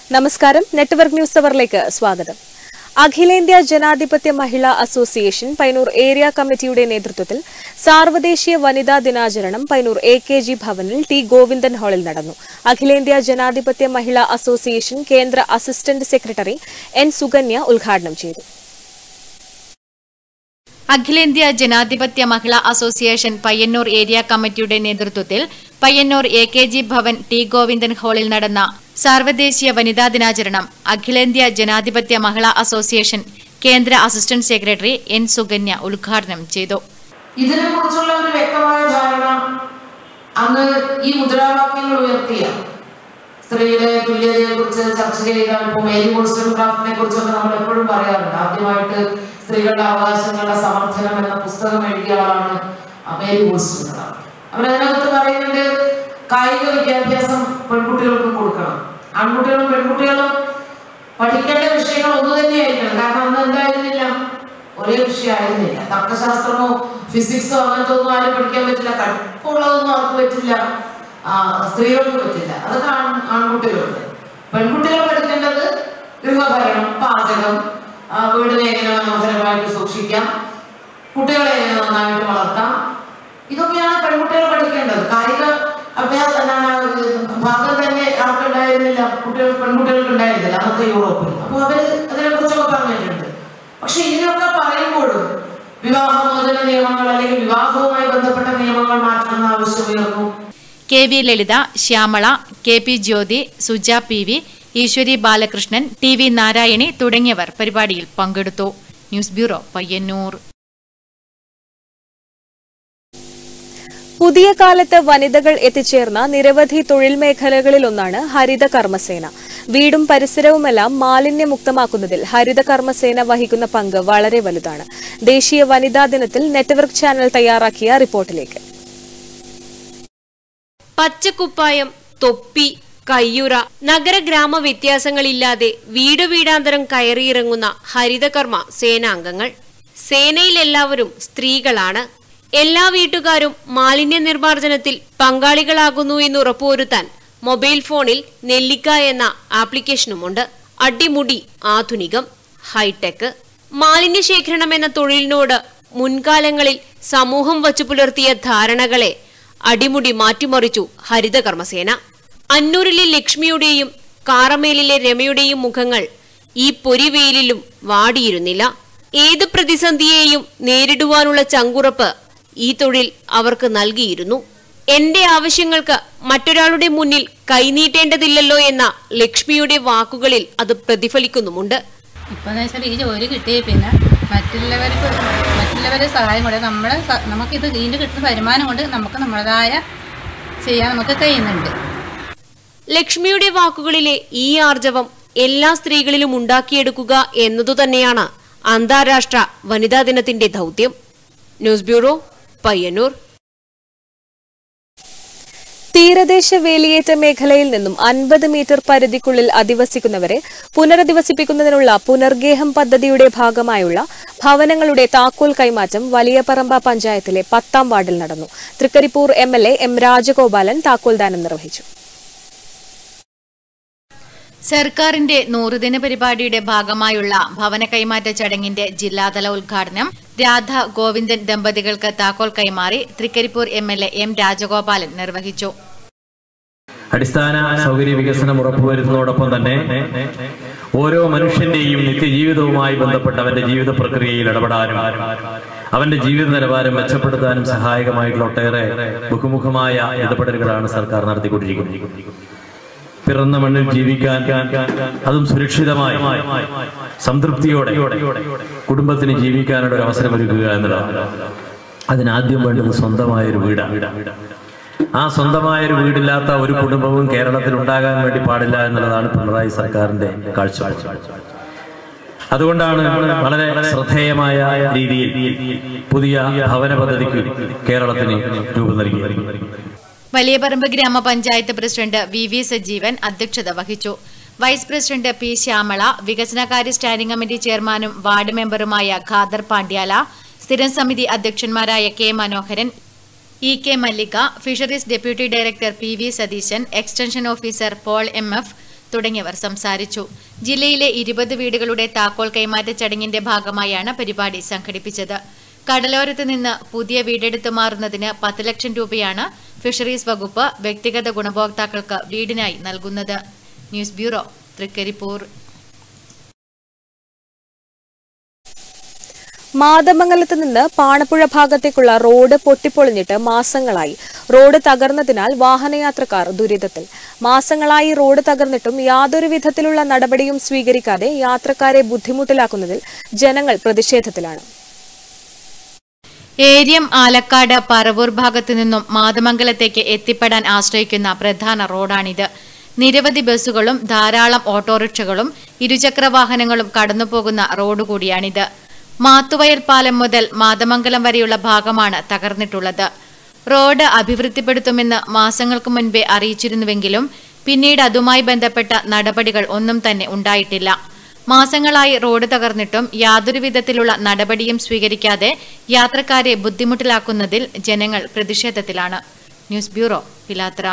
നമസ്കാരം network news അവറിലേക്ക് സ്വാഗതം അഖിലേന്ത്യാ ജനാധിപത്യ മഹിളാ അസോസിയേഷൻ പൈനൂർ ഏരിയ കമ്മിറ്റിയുടെ നേതൃത്വത്തിൽ സാർവദേശീയ വനിതാ ദിനാചരണം പൈനൂർ എ കെ ജി ഭവനിൽ ടി ഗോവിന്ദൻ ഹാളിൽ നടന്നു അഖിലേന്ത്യാ ജനാധിപത്യ മഹിളാ അസോസിയേഷൻ കേന്ദ്ര അസിസ്റ്റന്റ് സെക്രട്ടറി എൻ സുകന്യ ഉദ്ഘാടനം ചെയ്തു അഖിലേന്ത്യാ ജനാധിപത്യ മഹിളാ അസോസിയേഷൻ പയ്യന്നൂർ ഏരിയ കമ്മിറ്റിയുടെ നേതൃത്വത്തിൽ Payyanur A K G Bhavan T Govindan ഹാളിൽ നടന്ന സാർവദേശീയ വനിതാ ദിനാചരണം അഖിലേന്ത്യാ ജനാധിപത്യ മഹിളാ അസോസിയേഷൻ കേന്ദ്ര അസിസ്റ്റന്റ് സെക്രട്ടറി എൻ സുകന്യ ഉദ്ഘാടനം ചെയ്തു ഇതിനെ കുറിച്ചുള്ള ഒരു വ്യക്തമായ ധാരണ അന്ന് ഈ മുദ്രാവാക്യങ്ങൾ ഉയർത്തിയ സ്ത്രീയുടെ തുല്യതയെ കുറിച്ച് ചർച്ച ചെയ്യുക ഇപ്പോൾ മേരി ക്രാഫ്റ്റിനെ കുറിച്ചൊക്കെ നമ്മൾ എപ്പോഴും പറയാറുണ്ട് ആദ്യമായിട്ട് സ്ത്രീകളുടെ അവകാശങ്ങളുടെ സമർത്ഥനം എന്ന പുസ്തകം എഴുതിയ ആളാണ് മേരി ക്രാഫ്റ്റ് അവരതിനകത്ത് പറയുന്നുണ്ട് കായിക വിദ്യാഭ്യാസം പെൺകുട്ടികൾക്ക് കൊടുക്കണം ആൺകുട്ടികളും പെൺകുട്ടികളും പഠിക്കേണ്ട വിഷയങ്ങൾ ഒന്നു തന്നെയായിരിക്കണം കാരണം അന്ന് എന്തായിരുന്നില്ല ഒരേ വിഷയമായിരുന്നില്ല തർക്കശാസ്ത്രമോ ഫിസിക്സോ അങ്ങനത്തെ ഒന്നും ആരും പഠിക്കാൻ പറ്റില്ല കടുപ്പമുള്ളതൊന്നും അവർക്ക് പറ്റില്ല ആ, സ്ത്രീകൾക്ക് പറ്റില്ല അതൊക്കെ ആൺ ആൺകുട്ടികളുണ്ട് പെൺകുട്ടികൾ പഠിക്കേണ്ടത് ഗൃഹഭരണം പാചകം ആ, വീടിനെ എങ്ങനെ മനോഹരമായിട്ട് സൂക്ഷിക്കാം കുട്ടികളെ എങ്ങനെ നന്നായിട്ട് വളർത്താം ഇതൊക്കെയാണ് പെൺകുട്ടികൾ പഠിക്കേണ്ടത് കായിക അഭ്യാസം എന്താണ് ഭാഗം തന്നെ ആർക്കുണ്ടായിരുന്നില്ല കുട്ടികൾ പെൺകുട്ടികൾക്ക് ഉണ്ടായിരുന്നില്ല അന്നത്തെ യൂറോപ്പിൽ അപ്പോൾ അവര് അതിനെ കുറിച്ചൊക്കെ പറഞ്ഞിട്ടുണ്ട് പക്ഷെ ഇതിനൊക്കെ പറയുമ്പോഴും വിവാഹമോചന നിയമങ്ങൾ അല്ലെങ്കിൽ വിവാഹവുമായി ബന്ധപ്പെട്ട നിയമങ്ങൾ മാറ്റണമെന്ന് ആവശ്യം ഉയർന്നു K V Lalitha Shyamala K P Jyothi Suja P V Eswari Balakrishnan T V Narayani തുടങ്ങിയവർ പരിപാടിയിൽ പങ്കെടുത്തു ന്യൂസ് ബ്യൂറോ പയ്യന്നൂർ പുതിയ കാലത്ത് വനിതകൾ എത്തിച്ചേർന്ന നിരവധി തൊഴിൽ മേഖലകളിലൊന്നാണ് ഹരിത കർമ്മസേന വീടും പരിസരവുമെല്ലാം മാലിന്യമുക്തമാക്കുന്നതിൽ ഹരിത കർമ്മസേന വഹിക്കുന്ന പങ്ക് വളരെ വലുതാണ് ദേശീയ വനിതാ ദിനത്തിൽ നെറ്റ്വർക്ക് ചാനൽ തയ്യാറാക്കിയ റിപ്പോർട്ടിലേക്ക് പച്ചക്കുപ്പായം തൊപ്പി കയ്യുറ നഗര ഗ്രാമ വ്യത്യാസങ്ങളില്ലാതെ വീട് വീടാന്തരം കയറിയിറങ്ങുന്ന ഹരിതകർമ്മ സേനാംഗങ്ങൾ സേനയിൽ എല്ലാവരും സ്ത്രീകളാണ് എല്ലാ വീട്ടുകാരും മാലിന്യ നിർമ്മാർജ്ജനത്തിൽ പങ്കാളികളാകുന്നു എന്ന് ഉറപ്പുവരുത്താൻ മൊബൈൽ ഫോണിൽ നെല്ലിക്ക എന്ന ആപ്ലിക്കേഷനുമുണ്ട് അടിമുടി ആധുനികം ഹൈടെക് മാലിന്യ ശേഖരണം എന്ന തൊഴിലിനോട് മുൻകാലങ്ങളിൽ സമൂഹം വച്ചു പുലർത്തിയ ധാരണകളെ അടിമുടി മാറ്റിമറിച്ചു ഹരിതകർമ്മസേന അന്നൂരിലെ ലക്ഷ്മിയുടെയും കാറമേലിലെ രമയുടെയും മുഖങ്ങൾ ഈ പൊരിവെയിലിലും വാടിയിരുന്നില്ല ഏത് പ്രതിസന്ധിയെയും നേരിടുവാനുള്ള ചങ്കുറപ്പ് ഈ തൊഴിൽ അവർക്ക് നൽകിയിരുന്നു എന്റെ ആവശ്യങ്ങൾക്ക് മറ്റൊരാളുടെ മുന്നിൽ കൈനീട്ടേണ്ടതില്ലല്ലോ എന്ന ലക്ഷ്മിയുടെ വാക്കുകളിൽ അത് പ്രതിഫലിക്കുന്നുമുണ്ട് ഇപ്പം എന്ന് വെച്ചാൽ ഈ ജോലി കിട്ടിയ പിന്നെ മറ്റുള്ളവർക്ക് മറ്റുള്ളവരുടെ സഹായം കൊണ്ട് നമ്മളെ സ- നമുക്കിത് ഇതിൻ്റെ കിട്ടുന്ന വരുമാനം കൊണ്ട് നമുക്ക് നമ്മുടേതായ ചെയ്യാൻ നമുക്ക് കഴിയുന്നുണ്ട് ലക്ഷ്മിയുടെ വാക്കുകളിലെ ഈ ആർജവം എല്ലാ സ്ത്രീകളിലും ഉണ്ടാക്കിയെടുക്കുക എന്നതു തന്നെയാണ് അന്താരാഷ്ട്ര വനിതാ ദിനത്തിന്റെ ദൗത്യം ന്യൂസ് ബ്യൂറോ പയ്യന്നൂർ തീരദേശ വേലിയേറ്റ മേഖലയിൽ നിന്നും അൻപത് മീറ്റർ പരിധിക്കുള്ളിൽ അധിവസിക്കുന്നവരെ പുനരധിവസിപ്പിക്കുന്നതിനുള്ള പുനർഗേഹം പദ്ധതിയുടെ ഭാഗമായുള്ള ഭവനങ്ങളുടെ താക്കോൽ കൈമാറ്റം വലിയപറമ്പ പഞ്ചായത്തിലെ പത്താം വാർഡിൽ നടന്നു Trikaripur M L A M Rajagopalan താക്കോൽദാനം നിർവഹിച്ചു സർക്കാരിന്റെ നൂറുദിന പരിപാടിയുടെ ഭാഗമായുള്ള ഭവന കൈമാറ്റ ചടങ്ങിന്റെ ജില്ലാതല ഉദ്ഘാടനം രാധ ഗോവിന്ദൻ ദമ്പതികൾക്ക് താക്കോൽ കൈമാറി Trikaripur M L A M Rajagopalan നിർവഹിച്ചു അടിസ്ഥാന സൗകര്യ വികസനം ഉറപ്പുവരുത്തുന്നതോടൊപ്പം തന്നെ ഓരോ മനുഷ്യന്റെയും നിത്യജീവിതവുമായി ബന്ധപ്പെട്ട അവന്റെ ജീവിത പ്രക്രിയയിൽ ഇടപെടാനും അവന്റെ ജീവിത നിലവാരം മെച്ചപ്പെടുത്താനും സഹായകമായിട്ടുള്ള ഒട്ടേറെ ബഹുമുഖമായ ഇടപെടലുകളാണ് സർക്കാർ നടത്തിക്കൊണ്ടിരിക്കുന്നത് പിറന്ന മണ്ണിൽ ജീവിക്കാൻ അതും സുരക്ഷിതമായി സംതൃപ്തിയോടെ കുടുംബത്തിന് ജീവിക്കാനുള്ള ഒരു അവസരം ഒരുക്കുക എന്നുള്ളതാണ് അതിനാദ്യം വേണ്ടത് സ്വന്തമായ ഒരു വീടാണ് ആ സ്വന്തമായ ഒരു വീടില്ലാത്ത ഒരു കുടുംബവും കേരളത്തിൽ ഉണ്ടാകാൻ വേണ്ടി പാടില്ല എന്നുള്ളതാണ് പിണറായി സർക്കാരിന്റെ കാഴ്ചപ്പാട് അതുകൊണ്ടാണ് വളരെ ശ്രദ്ധേയമായ രീതിയിൽ പുതിയ ഭവന പദ്ധതിക്ക് കേരളത്തിന് രൂപം നൽകിയത് വലിയപറമ്പ് ഗ്രാമപഞ്ചായത്ത് പ്രസിഡന്റ് വി വി സജീവൻ അധ്യക്ഷത വഹിച്ചു വൈസ് പ്രസിഡന്റ് പി ശ്യാമള വികസനകാര്യ സ്റ്റാൻഡിംഗ് കമ്മിറ്റി ചെയർമാനും വാർഡ് മെമ്പറുമായ ഖാദർ പാണ്ഡ്യാല സ്ഥിരം സമിതി അധ്യക്ഷന്മാരായ K Manoharan E K Mallika fisheries deputy director P V Satheesan extension officer Paul M F തുടങ്ങിയവർ സംസാരിച്ചു ജില്ലയിലെ ഇരുപത് വീടുകളുടെ താക്കോൽ കൈമാറ്റ ചടങ്ങിന്റെ ഭാഗമായാണ് പരിപാടി സംഘടിപ്പിച്ചത് കടലോരത്ത് നിന്ന് പുതിയ വീടെടുത്ത് മാറുന്നതിന് പത്ത് ലക്ഷം രൂപയാണ് ഫിഷറീസ് വകുപ്പ് വ്യക്തിഗത ഗുണഭോക്താക്കൾക്ക് വീടിനായി നൽകുന്നത് ന്യൂസ് ബ്യൂറോ തൃക്കരിപ്പൂർ മാതമംഗലത്ത് നിന്ന് പാണപ്പുഴ ഭാഗത്തേക്കുള്ള റോഡ് പൊട്ടിപ്പൊളിഞ്ഞിട്ട് മാസങ്ങളായി റോഡ് തകർന്നതിനാൽ വാഹനയാത്രക്കാർ ദുരിതത്തിൽ മാസങ്ങളായി റോഡ് തകർന്നിട്ടും യാതൊരു വിധത്തിലുള്ള നടപടിയും സ്വീകരിക്കാതെ യാത്രക്കാരെ ബുദ്ധിമുട്ടിലാക്കുന്നതിൽ ജനങ്ങൾ പ്രതിഷേധത്തിലാണ് ഏരിയം ആലക്കാട് പറവൂർ ഭാഗത്തു നിന്നും മാതമംഗലത്തേക്ക് എത്തിപ്പെടാൻ ആശ്രയിക്കുന്ന പ്രധാന റോഡാണിത് നിരവധി ബസ്സുകളും ധാരാളം ഓട്ടോറിക്ഷകളും ഇരുചക്ര വാഹനങ്ങളും കടന്നുപോകുന്ന റോഡ് കൂടിയാണിത് മാത്തുവയൽ പാലം മുതൽ മാതമംഗലം വരെയുള്ള ഭാഗമാണ് തകർന്നിട്ടുള്ളത് റോഡ് അഭിവൃദ്ധിപ്പെടുത്തുമെന്ന് മാസങ്ങൾക്ക് മുൻപേ അറിയിച്ചിരുന്നുവെങ്കിലും പിന്നീട് അതുമായി ബന്ധപ്പെട്ട നടപടികൾ ഒന്നും തന്നെ ഉണ്ടായിട്ടില്ല മാസങ്ങളായി റോഡ് തകർന്നിട്ടും യാതൊരു വിധത്തിലുള്ള നടപടിയും സ്വീകരിക്കാതെ യാത്രക്കാരെ ബുദ്ധിമുട്ടിലാക്കുന്നതിൽ ജനങ്ങൾ പ്രതിഷേധത്തിലാണ് ന്യൂസ് ബ്യൂറോ പിലാത്ര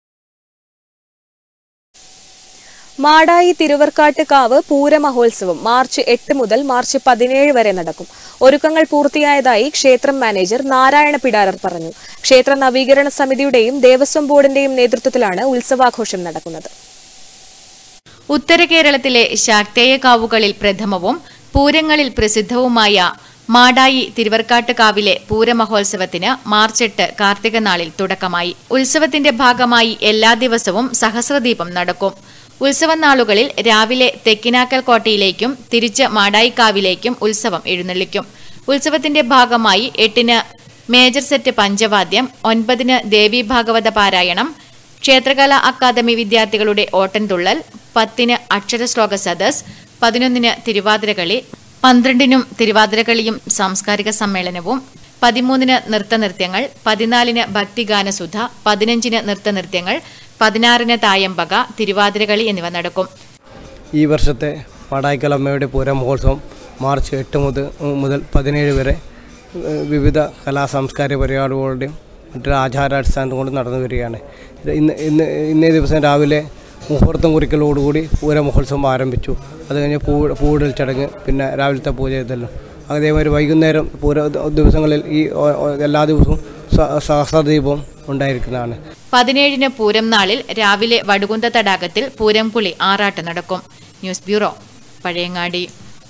മാടായി തിരുവർക്കാട്ട് കാവ് പൂരമഹോത്സവം മാർച്ച് എട്ട് മുതൽ മാർച്ച് പതിനേഴ് വരെ നടക്കും ഒരുക്കങ്ങൾ പൂർത്തിയായതായി ക്ഷേത്രം മാനേജർ നാരായണ പിടാരർ പറഞ്ഞു ക്ഷേത്ര നവീകരണ സമിതിയുടെയും ദേവസ്വം ബോർഡിന്റെയും നേതൃത്വത്തിലാണ് ഉത്സവാഘോഷം നടക്കുന്നത് ഉത്തര കേരളത്തിലെ ശാക്തേയ കാവുകളിൽ പ്രഥമവും പൂരങ്ങളിൽ പ്രസിദ്ധവുമായ മാടായി തിരുവർക്കാട്ട് കാവിലെ പൂരമഹോത്സവത്തിന് മാർച്ച് എട്ട് കാർത്തിക നാളിൽ തുടക്കമായി ഉത്സവത്തിന്റെ ഭാഗമായി എല്ലാ ദിവസവും സഹസ്രദീപം നടക്കും ഉത്സവ നാളുകളിൽ രാവിലെ തെക്കിനാക്കൽ കോട്ടയിലേക്കും തിരിച്ച് മാടായിക്കാവിലേക്കും ഉത്സവം എഴുന്നള്ളിക്കും ഉത്സവത്തിന്റെ ഭാഗമായി എട്ടിന് മേജർ സെറ്റ് പഞ്ചവാദ്യം ഒൻപതിന് ദേവി ഭാഗവത പാരായണം ക്ഷേത്രകലാ അക്കാദമി വിദ്യാർത്ഥികളുടെ ഓട്ടൻതുള്ളൽ പത്തിന് അക്ഷരശ്ലോക സദസ് പതിനൊന്നിന് തിരുവാതിരകളി പന്ത്രണ്ടിനും തിരുവാതിരകളിയും സാംസ്കാരിക സമ്മേളനവും പതിമൂന്നിന് നൃത്തനൃത്യങ്ങൾ പതിനാലിന് ഭക്തിഗാനസുധ പതിനഞ്ചിന് നൃത്തനൃത്യങ്ങൾ പതിനാറിന് തായമ്പക തിരുവാതിരകളി എന്നിവ നടക്കും ഈ വർഷത്തെ പാടായിക്കലമ്മയുടെ പൂര മഹോത്സവം മാർച്ച് എട്ട് മുതൽ മുതൽ പതിനേഴ് വരെ ഏഹ്, വിവിധ കലാ സാംസ്കാരിക പരിപാടികളുടെയും മറ്റൊരു ആചാരാടിസ്ഥാനം കൊണ്ട് നടന്നു വരികയാണ് ഇത് ഇന്ന് ഇന്ന് ഇന്നേ ദിവസം രാവിലെ മുഹൂർത്തം കുറിക്കലോടുകൂടി പൂര മഹോത്സവം ആരംഭിച്ചു അത് കഴിഞ്ഞ് പൂ പൂവിടൽ ചടങ്ങ് പിന്നെ രാവിലത്തെ പൂജ ഇതെല്ലാം അതേമാതിരി വൈകുന്നേരം പൂര ദിവസങ്ങളിൽ ഈ ഓ- ഓ- എല്ലാ ദിവസവും സ- സഹസ്രദീപവും ഉണ്ടായിരിക്കുന്നതാണ് പതിനേഴിന് പൂരം നാളിൽ രാവിലെ വടുകുന്ത തടാകത്തിൽ പൂരംകുളി ആറാട്ട് നടക്കും news bureau Pazhayangadi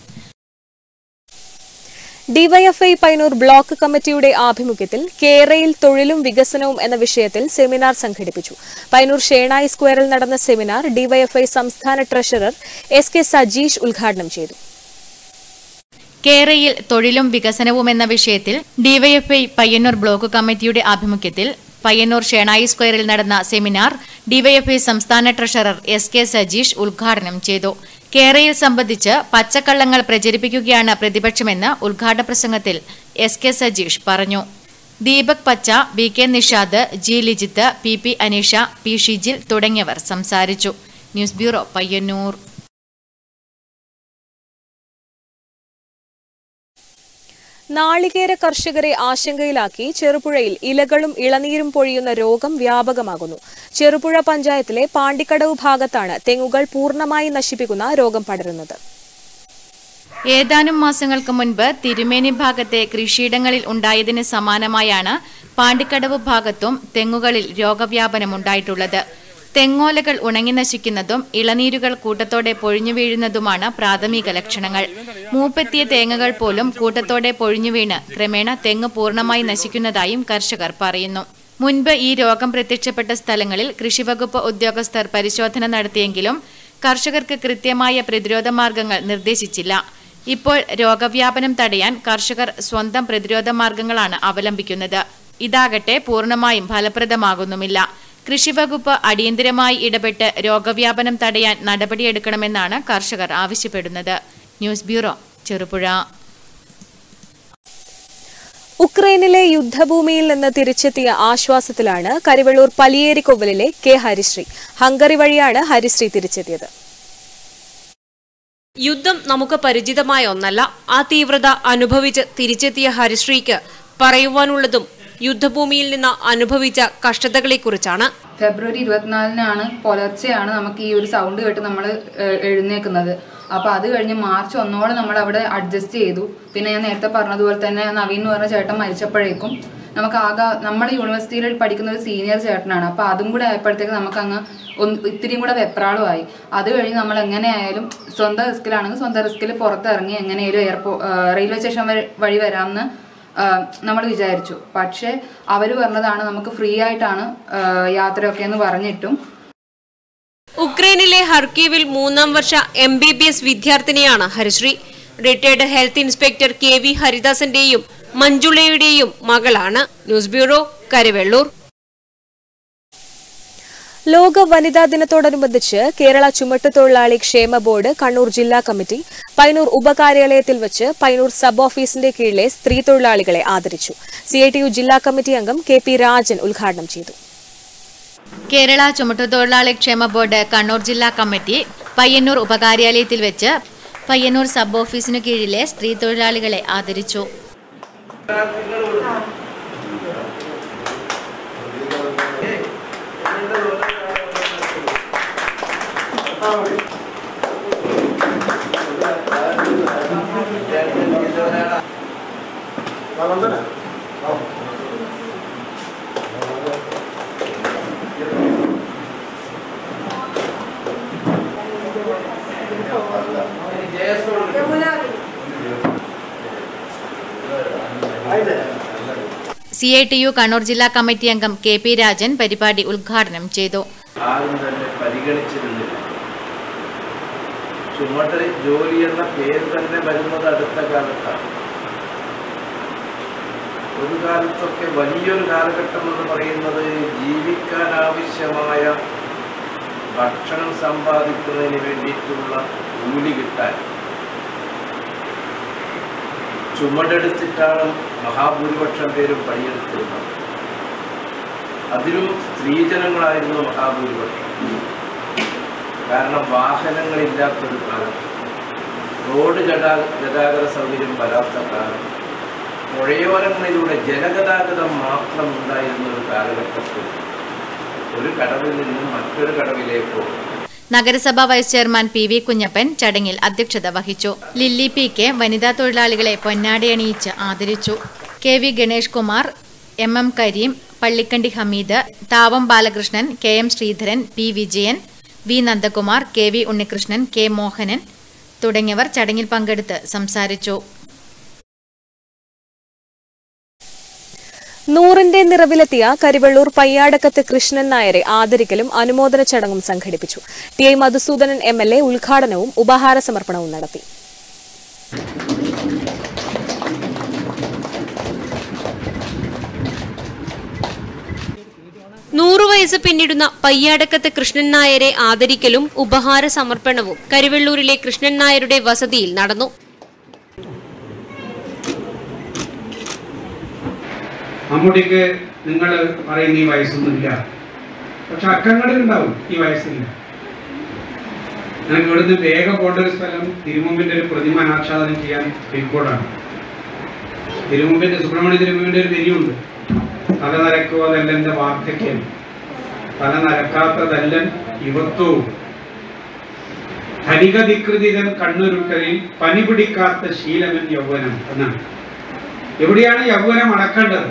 DYFI Payyanur block കമ്മിറ്റിയുടെ ആഭിമുഖ്യത്തിൽ കേരയിൽ തൊഴിലും വികസനവും എന്ന വിഷയത്തിൽ സെമിനാർ സംഘടിപ്പിച്ചു പൈനൂർ ഷേണായി സ്ക്വയറിൽ നടന്ന സെമിനാർ ഡിവൈഎഫ്ഐ സംസ്ഥാന ട്രഷറർ എസ് കെ സജീഷ് ഉദ്ഘാടനം ചെയ്തു കേരയിൽ തൊഴിലും വികസനവും എന്ന വിഷയത്തിൽ ഡിവൈഎഫ്ഐ പയ്യന്നൂർ ബ്ലോക്ക് കമ്മിറ്റിയുടെ ആഭിമുഖ്യത്തിൽ പയ്യന്നൂർ ഷേണായി സ്ക്വയറിൽ നടന്ന സെമിനാർ ഡിവൈഎഫ്ഐ സംസ്ഥാന ട്രഷറർ എസ് കെ സജീഷ് ഉദ്ഘാടനം ചെയ്തു കേരയിൽ സംബന്ധിച്ച് പച്ചക്കള്ളങ്ങൾ പ്രചരിപ്പിക്കുകയാണ് പ്രതിപക്ഷമെന്ന് ഉദ്ഘാടന പ്രസംഗത്തിൽ എസ് കെ സജീഷ് പറഞ്ഞു Deepak Pacha B K Nishad G Lijith P P Aneesha P Shijil തുടങ്ങിയവർ സംസാരിച്ചു ന്യൂസ് ബ്യൂറോ പയ്യന്നൂർ നാളികേര കർഷകരെ ആശങ്കയിലാക്കി ചെറുപുഴയിൽ ഇലകളും ഇളനീരും പൊഴിയുന്ന രോഗം വ്യാപകമാകുന്നു ചെറുപുഴ പഞ്ചായത്തിലെ പാണ്ടിക്കടവ് ഭാഗത്താണ് തെങ്ങുകൾ പൂർണ്ണമായി നശിപ്പിക്കുന്ന രോഗം പടരുന്നത് ഏതാനും മാസങ്ങൾക്ക് മുൻപ് തിരുമേനി ഭാഗത്തെ കൃഷിയിടങ്ങളിൽ ഉണ്ടായതിന് സമാനമായാണ് പാണ്ടിക്കടവ് ഭാഗത്തും തെങ്ങുകളിൽ രോഗവ്യാപനമുണ്ടായിട്ടുള്ളത് തെങ്ങോലകൾ ഉണങ്ങി നശിക്കുന്നതും ഇളനീരുകൾ കൂട്ടത്തോടെ പൊഴിഞ്ഞു വീഴുന്നതുമാണ് പ്രാഥമിക ലക്ഷണങ്ങൾ മൂപ്പെത്തിയ തേങ്ങകൾ പോലും കൂട്ടത്തോടെ പൊഴിഞ്ഞു വീണ് ക്രമേണ തെങ്ങ് പൂർണ്ണമായി നശിക്കുന്നതായും കർഷകർ പറയുന്നു മുൻപ് ഈ രോഗം പ്രത്യക്ഷപ്പെട്ട സ്ഥലങ്ങളിൽ കൃഷിവകുപ്പ് ഉദ്യോഗസ്ഥർ പരിശോധന നടത്തിയെങ്കിലും കർഷകർക്ക് കൃത്യമായ പ്രതിരോധ മാർഗങ്ങൾ നിർദ്ദേശിച്ചില്ല ഇപ്പോൾ രോഗവ്യാപനം തടയാൻ കർഷകർ സ്വന്തം പ്രതിരോധ മാർഗങ്ങളാണ് അവലംബിക്കുന്നത് ഇതാകട്ടെ പൂർണ്ണമായും ഫലപ്രദമാകുന്നുമില്ല കൃഷിവകുപ്പ് അടിയന്തരമായി ഇടപെട്ട് രോഗവ്യാപനം തടയാൻ നടപടിയെടുക്കണമെന്നാണ് കർഷകർ ആവശ്യപ്പെടുന്നത് ന്യൂസ് ബ്യൂറോ ചെറുപുഴ ഉക്രൈനിലെ യുദ്ധഭൂമിയിൽ നിന്ന് തിരിച്ചെത്തിയ ആശ്വാസത്തിലാണ് കരിവള്ളൂർ പലിയേരിക്കൊവലിലെ കെ ഹരിശ്രീ ഹംഗറി വഴിയാണ് ഹരിശ്രീ തിരിച്ചെത്തിയത് യുദ്ധം നമുക്ക് പരിചിതമായ ഒന്നല്ല ആ തീവ്രത അനുഭവിച്ച് തിരിച്ചെത്തിയ ഹരിശ്രീക്ക് പറയുവാനുള്ളതും യുദ്ധഭൂമിയിൽ നിന്ന് അനുഭവിച്ച കഷ്ടതകളെക്കുറിച്ചാണ് ഫെബ്രുവരി ഇരുപത്തിനാലിനാണ് പുലർച്ചെയാണ് നമുക്ക് ഈ ഒരു സൗണ്ട് കേട്ട് നമ്മൾ എഴുന്നേക്കുന്നത് അപ്പോൾ അത് കഴിഞ്ഞ് മാർച്ച് ഒന്നോടെ നമ്മൾ അവിടെ അഡ്ജസ്റ്റ് ചെയ്തു പിന്നെ ഞാൻ നേരത്തെ പറഞ്ഞതുപോലെ തന്നെ നവീൻ എന്ന് പറഞ്ഞ ചേട്ടൻ മരിച്ചപ്പോഴേക്കും നമുക്ക് ആകെ നമ്മുടെ യൂണിവേഴ്സിറ്റിയിൽ പഠിക്കുന്ന ഒരു സീനിയർ ചേട്ടനാണ് അപ്പോൾ അതും കൂടെ ആയപ്പോഴത്തേക്ക് നമുക്ക് അങ്ങ് ഒന്ന് ഇത്തിരിയും കൂടെ വെപ്രാളമായി അത് കഴിഞ്ഞ് നമ്മൾ എങ്ങനെയായാലും സ്വന്തം റിസ്കിലാണെങ്കിൽ സ്വന്തം റിസ്കിൽ പുറത്തിറങ്ങി എങ്ങനെയായാലും എയർപോ റെയിൽവേ സ്റ്റേഷൻ വഴി വഴി വരാമെന്ന് നമ്മൾ വിചാരിച്ചു പക്ഷേ അവർ പറഞ്ഞതാണ് നമുക്ക് ഫ്രീ ആയിട്ടാണ് ആ, യാത്രയൊക്കെ എന്ന് പറഞ്ഞിട്ടും ഉക്രൈനിലെ ഹർക്കീവിൽ മൂന്നാം വർഷ എം ബി ബി എസ് വിദ്യാർത്ഥിനിയാണ് Harishree retired health inspector K V ഹരിദാസന്റെയും മഞ്ജുളയുടെയും മകളാണ് ന്യൂസ് ബ്യൂറോ കരുവെള്ളൂർ ലോക വനിതാ ദിനത്തോടനുബന്ധിച്ച് കേരള ചുമട്ടുതൊഴിലാളി ക്ഷേമ ബോർഡ് കണ്ണൂർ ജില്ലാ കമ്മിറ്റി പൈനൂർ ഉപകാര്യാലയത്തിൽ വെച്ച് പൈനൂർ സബ് ഓഫീസിന്റെ കീഴിലെ സ്ത്രീ തൊഴിലാളികളെ ആദരിച്ചു സിഐടിയു ജില്ലാ കമ്മിറ്റി അംഗം കെ പി രാജൻ ഉദ്ഘാടനം ചെയ്തു കേരള ചുമട്ടുതൊഴിലാളി ക്ഷേമ ബോർഡ് കണ്ണൂർ ജില്ലാ കമ്മിറ്റി പയ്യന്നൂർ ഉപകാര്യാലയത്തിൽ വെച്ച് പയ്യന്നൂർ സബ് ഓഫീസിനു കീഴിലെ സ്ത്രീ തൊഴിലാളികളെ ആദരിച്ചു C I T U Kannur ജില്ലാ കമ്മിറ്റി അംഗം കെ പി രാജൻ പരിപാടി ഉദ്ഘാടനം ചെയ്തു ആരും തന്നെ പരിഗണിച്ചിരുന്നില്ല ചുമട്ട് ജോലി എന്ന പേര് തന്നെ വരുന്നത് അടുത്ത കാലത്താണ് ഒരു കാലത്തൊക്കെ വലിയൊരു കാലഘട്ടം എന്ന് പറയുന്നത് ജീവിക്കാൻ ആവശ്യമായ ഭക്ഷണം സമ്പാദിക്കുന്നതിന് വേണ്ടിയിട്ടുള്ള കൂലി കിട്ടാൻ ചുമടെടുത്തിട്ടാണ് മഹാഭൂരിപക്ഷം പേരും പണിയെടുത്തിരുന്നത് അതിലും സ്ത്രീജനങ്ങളായിരുന്നു മഹാഭൂരിപക്ഷം കാരണം വാഹനങ്ങളില്ലാത്തൊരു കാലം റോഡ് ഗതാ ഗതാഗത സൗകര്യം വരാത്ത കാലം പുഴയോരങ്ങളിലൂടെ ജലഗതാഗതം മാത്രം ഉണ്ടായിരുന്ന ഒരു കാലഘട്ടത്തിൽ ഒരു കടവിൽ നിന്നും മറ്റൊരു കടവിലേക്കോ നഗരസഭാ vice chairman P V Kunhappan ചടങ്ങിൽ അധ്യക്ഷത വഹിച്ചു ലില്ലി പി കെ വനിതാ തൊഴിലാളികളെ പൊന്നാടയണിയിച്ച് ആദരിച്ചു K V Ganesh Kumar M M Kareem Pallikkandi Hameed Thavam Balakrishnan K M Sreedharan P Vijayan V Nandakumar K V Unnikrishnan K Mohanan തുടങ്ങിയവർ ചടങ്ങിൽ പങ്കെടുത്ത് സംസാരിച്ചു നൂറിന്റെ നിറവിലെത്തിയ കരിവള്ളൂർ പയ്യാടക്കത്ത് കൃഷ്ണൻ നായരെ ആദരിക്കലും അനുമോദന ചടങ്ങും സംഘടിപ്പിച്ചു T I Madhusoodanan M L A ഉദ്ഘാടനവും ഉപഹാര സമർപ്പണവും നടത്തി നൂറു വയസ്സ് പിന്നിടുന്ന പയ്യാടക്കത്ത് കൃഷ്ണൻ നായരെ ആദരിക്കലും ഉപഹാര സമർപ്പണവും കരുവള്ളൂരിലെ കൃഷ്ണൻ നായരുടെ വസതിയിൽ നടന്നു മമ്മൂട്ടിക്ക് നിങ്ങൾ പറയുന്ന ഈ വയസ്സൊന്നുമില്ല പക്ഷെ അക്കങ്ങളിൽ ഉണ്ടാവും ഈ വയസ്സില്ല ഞങ്ങൾക്ക് ഇവിടുന്ന് വേഗം പോകേണ്ട ഒരു സ്ഥലം തിരുമുമ്പിന്റെ ഒരു പ്രതിമ അനാച്ഛാദനം ചെയ്യാൻ കോഴിക്കോടാണ് തിരുമുമ്പിന്റെ സുബ്രഹ്മണ്യ തിരുമുമ്പിന്റെ ഒരു വരിയുണ്ട് തല നരക്കുവതല്ലെന്റെ വാർദ്ധക്യം തല നരക്കാത്തതല്ലൻ യുവത്വവും ധനികധികൃതികൻ കണ്ണുരുട്ടലിൽ പനി പിടിക്കാത്ത ശീലമൻ യൗവനം എന്നാണ് എവിടെയാണ് യൗവനം അടക്കേണ്ടത്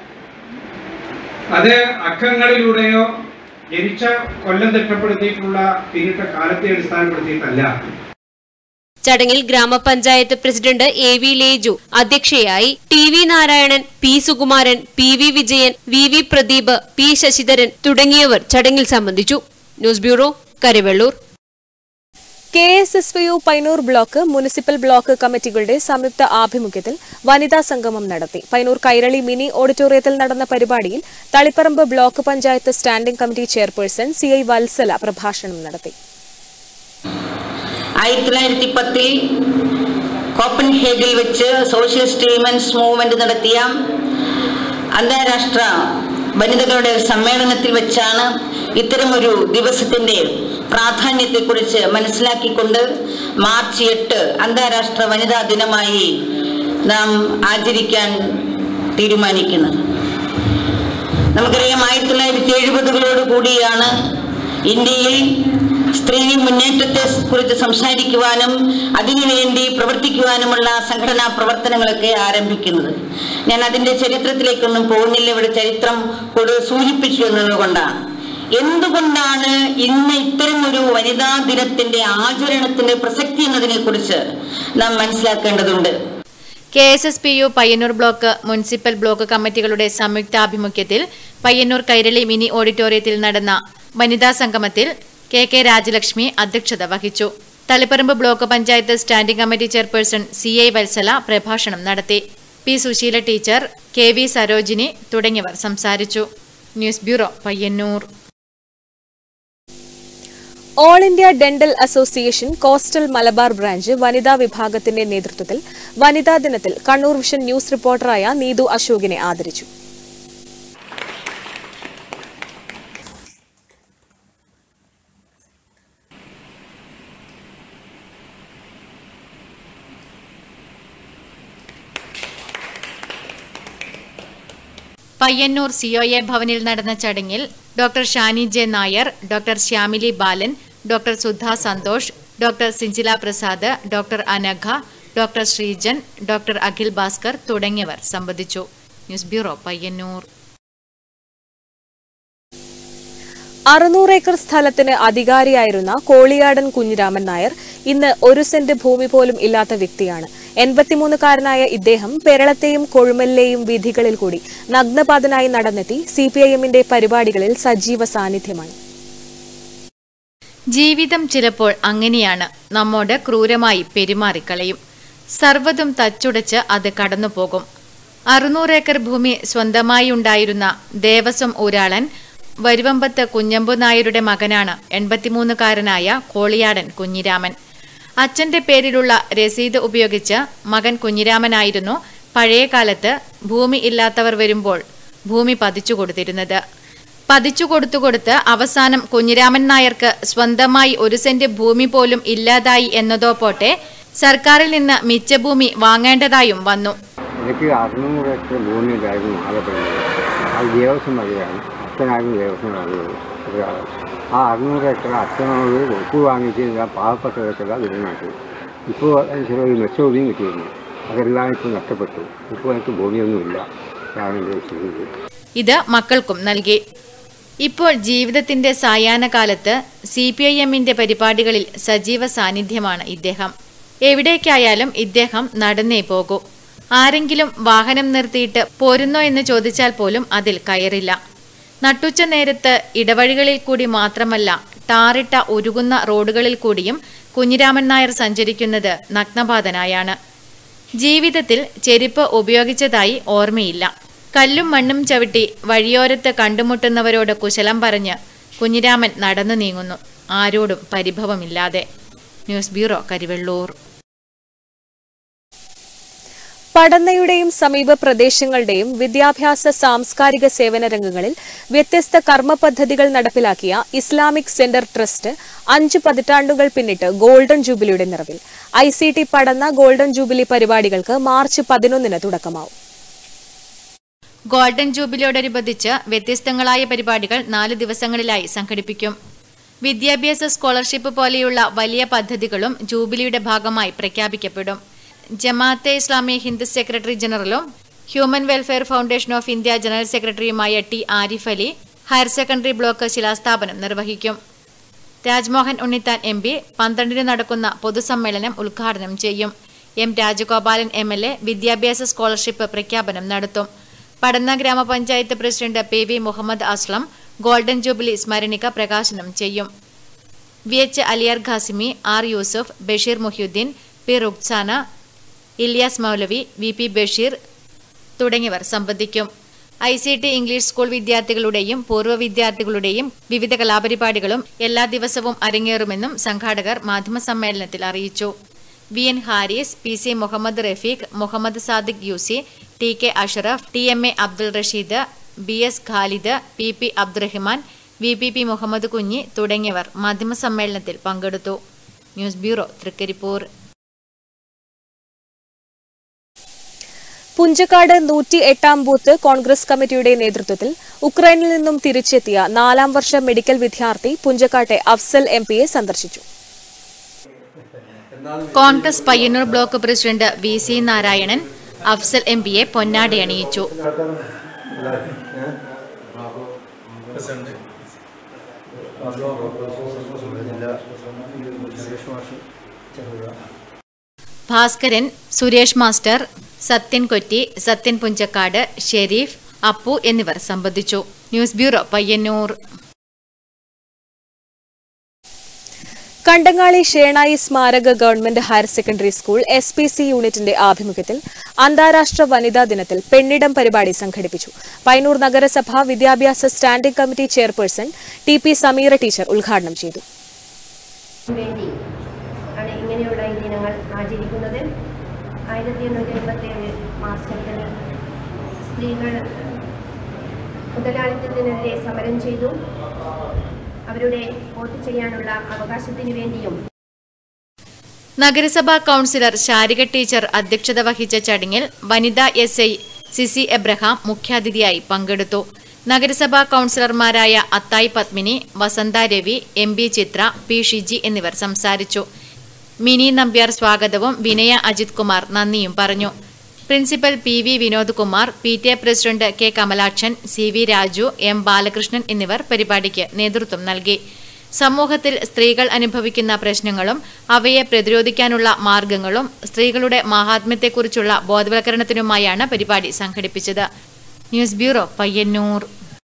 അത് അക്കങ്ങളിലൂടെയോ ജനിച്ച കൊല്ലം തിട്ടപ്പെടുത്തിയിട്ടുള്ള പിന്നിട്ട കാലത്തെ അടിസ്ഥാനപ്പെടുത്തിയിട്ടല്ല ചടങ്ങിൽ ഗ്രാമപഞ്ചായത്ത് പ്രസിഡന്റ് എ വി ലേജു അധ്യക്ഷയായി T V Narayanan P Sukumaran P V Vijayan V V Pradeep P Sasidharan തുടങ്ങിയവർ ചടങ്ങിൽ സംബന്ധിച്ചു news bureau Karivellur K S S V U Payyanur block municipal block കമ്മിറ്റികളുടെ സംയുക്ത ആഭിമുഖ്യത്തിൽ വനിതാ സംഗമം നടത്തി പൈനൂർ കൈരളി മിനി ഓഡിറ്റോറിയത്തിൽ നടന്ന പരിപാടിയിൽ Taliparamba block panchayat standing committee chairperson C I Vatsala പ്രഭാഷണം നടത്തി ആയിരത്തി തൊള്ളായിരത്തി പത്തിൽ കോപ്പൻഹേഗിൽ വെച്ച് സോഷ്യലിസ്റ്റ് വിമൻസ് മൂവ്മെന്റ് നടത്തിയ അന്താരാഷ്ട്ര വനിതകളുടെ സമ്മേളനത്തിൽ വെച്ചാണ് ഇത്തരമൊരു ദിവസത്തിന്റെ പ്രാധാന്യത്തെക്കുറിച്ച് മനസ്സിലാക്കിക്കൊണ്ട് മാർച്ച് എട്ട് അന്താരാഷ്ട്ര വനിതാ ദിനമായി നാം ആചരിക്കാൻ തീരുമാനിക്കുന്നത് നമുക്കറിയാം ആയിരത്തി തൊള്ളായിരത്തി എഴുപതുകളോട് കൂടിയാണ് ഇന്ത്യയിൽ സ്ത്രീ മുന്നേറ്റത്തെ കുറിച്ച് സംസാരിക്കുവാനും അതിനുവേണ്ടി പ്രവർത്തിക്കുവാനുമുള്ള സംഘടനാ പ്രവർത്തനങ്ങളൊക്കെ ആരംഭിക്കുന്നത് ഞാൻ അതിന്റെ ചരിത്രത്തിലേക്കൊന്നും പോകുന്നില്ല ഇവിടെ ചരിത്രം കൂടുതൽ സൂചിപ്പിച്ചു എന്നതുകൊണ്ടാണ് എന്തുകൊണ്ടാണ് ഇന്ന് ഇത്തരം ഒരു വനിതാ ദിനത്തിന്റെ ആചരണത്തിന്റെ പ്രസക്തി എന്നതിനെ കുറിച്ച് നാം മനസ്സിലാക്കേണ്ടതുണ്ട് K S S P U Payyanur block municipal block കമ്മിറ്റികളുടെ സംയുക്താഭിമുഖ്യത്തിൽ പയ്യന്നൂർ കൈരളി മിനി ഓഡിറ്റോറിയത്തിൽ നടന്ന വനിതാ സംഗമത്തിൽ കെ കെ രാജലക്ഷ്മി അധ്യക്ഷത വഹിച്ചു Taliparamba block panchayat standing committee chairperson C I Vatsala പ്രഭാഷണം നടത്തി P Susheela teacher K V Sarojini തുടങ്ങിയവർ സംസാരിച്ചു news bureau Payyanur all India dental association coastal Malabar branch വനിതാ വിഭാഗത്തിന്റെ നേതൃത്വത്തിൽ വനിതാ ദിനത്തിൽ കണ്ണൂർ വിഷൻ ന്യൂസ് റിപ്പോർട്ടറായ നീതു അശോകിനെ ആദരിച്ചു പയ്യന്നൂർ സിഒഎ ഭവനിൽ നടന്ന ചടങ്ങിൽ doctor Shani J Nair doctor Shyamili Balan doctor Sudha Santhosh doctor Sinchila Prasad doctor Anagha doctor Sreejan doctor Akhil Bhaskar തുടങ്ങിയവർ സംബന്ധിച്ചു ന്യൂസ് ബ്യൂറോ പയ്യന്നൂർ അറുന്നൂറ് ഏക്കർ സ്ഥലത്തിന് അധികാരിയായിരുന്ന കോളിയാടൻ കുഞ്ഞിരാമൻ നായർ ഇന്ന് ഒരു സെന്റ് ഭൂമി പോലും ഇല്ലാത്ത വ്യക്തിയാണ് എൺപത്തിമൂന്നുകാരനായ ഇദ്ദേഹം പെരളത്തെയും കൊഴുമലിലെയും വീഥികളിൽ കൂടി നഗ്നപാതനായി നടന്നെത്തി സിപിഐഎമ്മിന്റെ പരിപാടികളിൽ സജീവ സാന്നിധ്യമാണ് ജീവിതം ചിലപ്പോൾ അങ്ങനെയാണ് നമ്മോട് ക്രൂരമായി പെരുമാറിക്കളയും സർവ്വതും തച്ചുടച്ച് അത് കടന്നുപോകും അറുന്നൂറ് ഏക്കർ ഭൂമി സ്വന്തമായി ഉണ്ടായിരുന്ന ദേവസ്വം ഊരാളൻ വരുവമ്പത്ത് കുഞ്ഞമ്പു നായരുടെ മകനാണ് എൺപത്തിമൂന്നുകാരനായ കോളിയാടൻ കുഞ്ഞിരാമൻ അച്ഛന്റെ പേരിലുള്ള രസീത് ഉപയോഗിച്ച് മകൻ കുഞ്ഞിരാമനായിരുന്നു പഴയ കാലത്ത് ഭൂമി ഇല്ലാത്തവർ വരുമ്പോൾ ഭൂമി പതിച്ചു കൊടുത്തിരുന്നത് പതിച്ചു കൊടുത്തു കൊടുത്ത് അവസാനം കുഞ്ഞിരാമൻ നായർക്ക് സ്വന്തമായി ഒരു സെന്റ് ഭൂമി പോലും ഇല്ലാതായി എന്നതോ പോട്ടെ സർക്കാരിൽ നിന്ന് മിച്ച ഭൂമി വാങ്ങേണ്ടതായും വന്നു എനിക്ക് അറുന്നൂറ് ഏക്കർ ഭൂമി ഉണ്ടായിരുന്നു ആലപ്പുഴയിൽ അത് ദേവസ്വം വഴിയാണ് അച്ഛനായിരുന്നു ദേവസ്വം വഴിയുള്ളത് ഒരാൾ ആ അറുന്നൂറ് ഏക്കർ അച്ഛനോട് ഒപ്പ് വാങ്ങിച്ച് ഞാൻ പാവപ്പെട്ടവർക്കെല്ലാം വിലനാക്കി ഇപ്പോൾ എനിക്ക് ഒരു മെച്ചോദിയും കിട്ടിയിരുന്നു അതെല്ലാം ഇപ്പോൾ നഷ്ടപ്പെട്ടു ഇപ്പോൾ എനിക്ക് ഭൂമിയൊന്നുമില്ല ഇതാണ് എൻ്റെ സ്ഥിതി ഇത് മക്കൾക്കും നൽകി ഇപ്പോൾ ജീവിതത്തിന്റെ സായാഹ്ന കാലത്ത് സി പി ഐ എമ്മിന്റെ പരിപാടികളിൽ സജീവ സാന്നിധ്യമാണ് ഇദ്ദേഹം എവിടേക്കായാലും ഇദ്ദേഹം നടന്നേ പോകൂ ആരെങ്കിലും വാഹനം നിർത്തിയിട്ട് പോരുന്നോ എന്ന് ചോദിച്ചാൽ പോലും അതിൽ കയറില്ല നട്ടുച്ച നേരത്ത് ഇടവഴികളിൽ കൂടി മാത്രമല്ല ടാറിട്ട ഉരുകുന്ന റോഡുകളിൽ കൂടിയും കുഞ്ഞിരാമൻ നായർ സഞ്ചരിക്കുന്നത് നഗ്നപാതനായാണ് ജീവിതത്തിൽ ചെരുപ്പ് ഉപയോഗിച്ചതായി ഓർമ്മയില്ല കല്ലും മണ്ണും ചവിട്ടി വഴിയോരത്ത് കണ്ടുമുട്ടുന്നവരോട് കുശലം പറഞ്ഞ് കുഞ്ഞിരാമൻ നടന്നു നീങ്ങുന്നു ആരോടും പരിഭവമില്ലാതെ ന്യൂസ് ബ്യൂറോ കരിവെള്ളൂർ പടന്നയുടെയും സമീപ പ്രദേശങ്ങളുടെയും വിദ്യാഭ്യാസ സാംസ്കാരിക സേവന രംഗങ്ങളിൽ വ്യത്യസ്ത കർമ്മ പദ്ധതികൾ നടപ്പിലാക്കിയ ഇസ്ലാമിക് സെന്റർ ട്രസ്റ്റ് അഞ്ച് പതിറ്റാണ്ടുകൾ പിന്നിട്ട് ഗോൾഡൻ ജൂബിലിയുടെ നിറവിൽ I C T Padanna golden jubilee പരിപാടികൾക്ക് മാർച്ച് പതിനൊന്നിന് തുടക്കമാവും ഗോൾഡൻ ജൂബിലിയോടനുബന്ധിച്ച് വ്യത്യസ്തങ്ങളായ പരിപാടികൾ നാല് ദിവസങ്ങളിലായി സംഘടിപ്പിക്കും വിദ്യാഭ്യാസ സ്കോളർഷിപ്പ് പോലെയുള്ള വലിയ പദ്ധതികളും ജൂബിലിയുടെ ഭാഗമായി പ്രഖ്യാപിക്കപ്പെടും ജമാഅത്തെ ഇസ്ലാമി ഹിന്ദു സെക്രട്ടറി ജനറലും human welfare foundation of India general സെക്രട്ടറിയുമായ T Arif Ali higher secondary block ശിലാസ്ഥാപനം നിർവഹിക്കും രാജ്മോഹൻ ഉണ്ണിത്താൻ എം പി പന്ത്രണ്ടിന് നടക്കുന്ന പൊതുസമ്മേളനം ഉദ്ഘാടനം ചെയ്യും M Rajagopalan M L A വിദ്യാഭ്യാസ സ്കോളർഷിപ്പ് പ്രഖ്യാപനം നടത്തും പടന്ന ഗ്രാമപഞ്ചായത്ത് president P V Muhammad Aslam golden jubilee സ്മരണിക പ്രകാശനം ചെയ്യും V H Aliyar Qasimi R Yusuf Basheer Muhyuddin P Ruksana Ilyas Maulavi V P Basheer തുടങ്ങിയവർ സംബന്ധിക്കും I C T English school വിദ്യാർത്ഥികളുടെയും പൂർവ്വ വിദ്യാർത്ഥികളുടെയും വിവിധ കലാപരിപാടികളും എല്ലാ ദിവസവും അരങ്ങേറുമെന്നും സംഘാടകർ മാധ്യമസമ്മേളനത്തിൽ അറിയിച്ചു V N Haris P C Muhammad Rafeeq Muhammad Sadiq UC T K Ashraf T M A Abdul Rasheed B S Khalid P P Abdurahman V P P Muhammad Kunhi തുടങ്ങിയവർ മാധ്യമസമ്മേളനത്തിൽ പങ്കെടുത്തു ന്യൂസ് ബ്യൂറോ തൃക്കരിപ്പൂർ പുഞ്ചക്കാട് നൂറ്റി എട്ടാം ബൂത്ത് കോൺഗ്രസ് കമ്മിറ്റിയുടെ നേതൃത്വത്തിൽ ഉക്രൈനിൽ നിന്നും തിരിച്ചെത്തിയ നാലാം വർഷ മെഡിക്കൽ വിദ്യാർത്ഥി പുഞ്ചക്കാട്ടെ അഫ്സൽ എം പിയെ സന്ദർശിച്ചു Congress Payyanur block president V C Narayanan Afsal M പിയെ പൊന്നാടി അണിയിച്ചു ഭാസ്കരൻ സുരേഷ് മാസ്റ്റർ സത്യൻ കൊറ്റി സത്യൻ പുഞ്ചക്കാട് ഷെരീഫ് അപ്പു എന്നിവർ സംബന്ധിച്ചു ന്യൂസ് ബ്യൂറോ പയ്യന്നൂർ കണ്ടങ്ങാളി ഷേണായി സ്മാരക government higher secondary school S P C യൂണിറ്റിന്റെ ആഭിമുഖ്യത്തിൽ അന്താരാഷ്ട്ര വനിതാ ദിനത്തിൽ പെണ്ണിടം പരിപാടി സംഘടിപ്പിച്ചു പൈനൂർ നഗരസഭ വിദ്യാഭ്യാസ standing committee chairperson T P Sameera teacher ഉദ്ഘാടനം ചെയ്തു വേണ്ടി ആണ് ഇങ്ങനെയുള്ള ഈ ദിനങ്ങൾ ആചരിക്കുന്നത് ആയിരത്തി എണ്ണൂറ്റി എൺപത്തി ഏഴ് മാർച്ച് എട്ടിന് സ്ത്രീകൾ മുതലാളിത്തത്തിനെതിരെ സമരം ചെയ്തു അവരുടെ വോട്ട് ചെയ്യാനുള്ള അവകാശത്തിന് വേണ്ടിയും നഗരസഭാ കൌൺസിലർ ശാരിക ടീച്ചർ അധ്യക്ഷത വഹിച്ച ചടങ്ങിൽ വനിതാ എസ് ഐ സിസി എബ്രഹാം മുഖ്യാതിഥിയായി പങ്കെടുത്തു നഗരസഭാ കൌൺസിലർമാരായ Athayi Padmini Vasantha Ravi M B Chithra P Shiji എന്നിവർ സംസാരിച്ചു മിനി നമ്പ്യാർ സ്വാഗതവും വിനയ അജിത് കുമാർ നന്ദിയും പറഞ്ഞു principal P V Vinod Kumar P T A president K Kamalakshan C V Raju M Balakrishnan എന്നിവർ പരിപാടിക്ക് നേതൃത്വം നൽകി സമൂഹത്തിൽ സ്ത്രീകൾ അനുഭവിക്കുന്ന പ്രശ്നങ്ങളും അവയെ പ്രതിരോധിക്കാനുള്ള മാർഗങ്ങളും സ്ത്രീകളുടെ മാഹാത്മ്യത്തെക്കുറിച്ചുള്ള ബോധവൽക്കരണത്തിനുമായാണ് പരിപാടി സംഘടിപ്പിച്ചത് news bureau Payyanur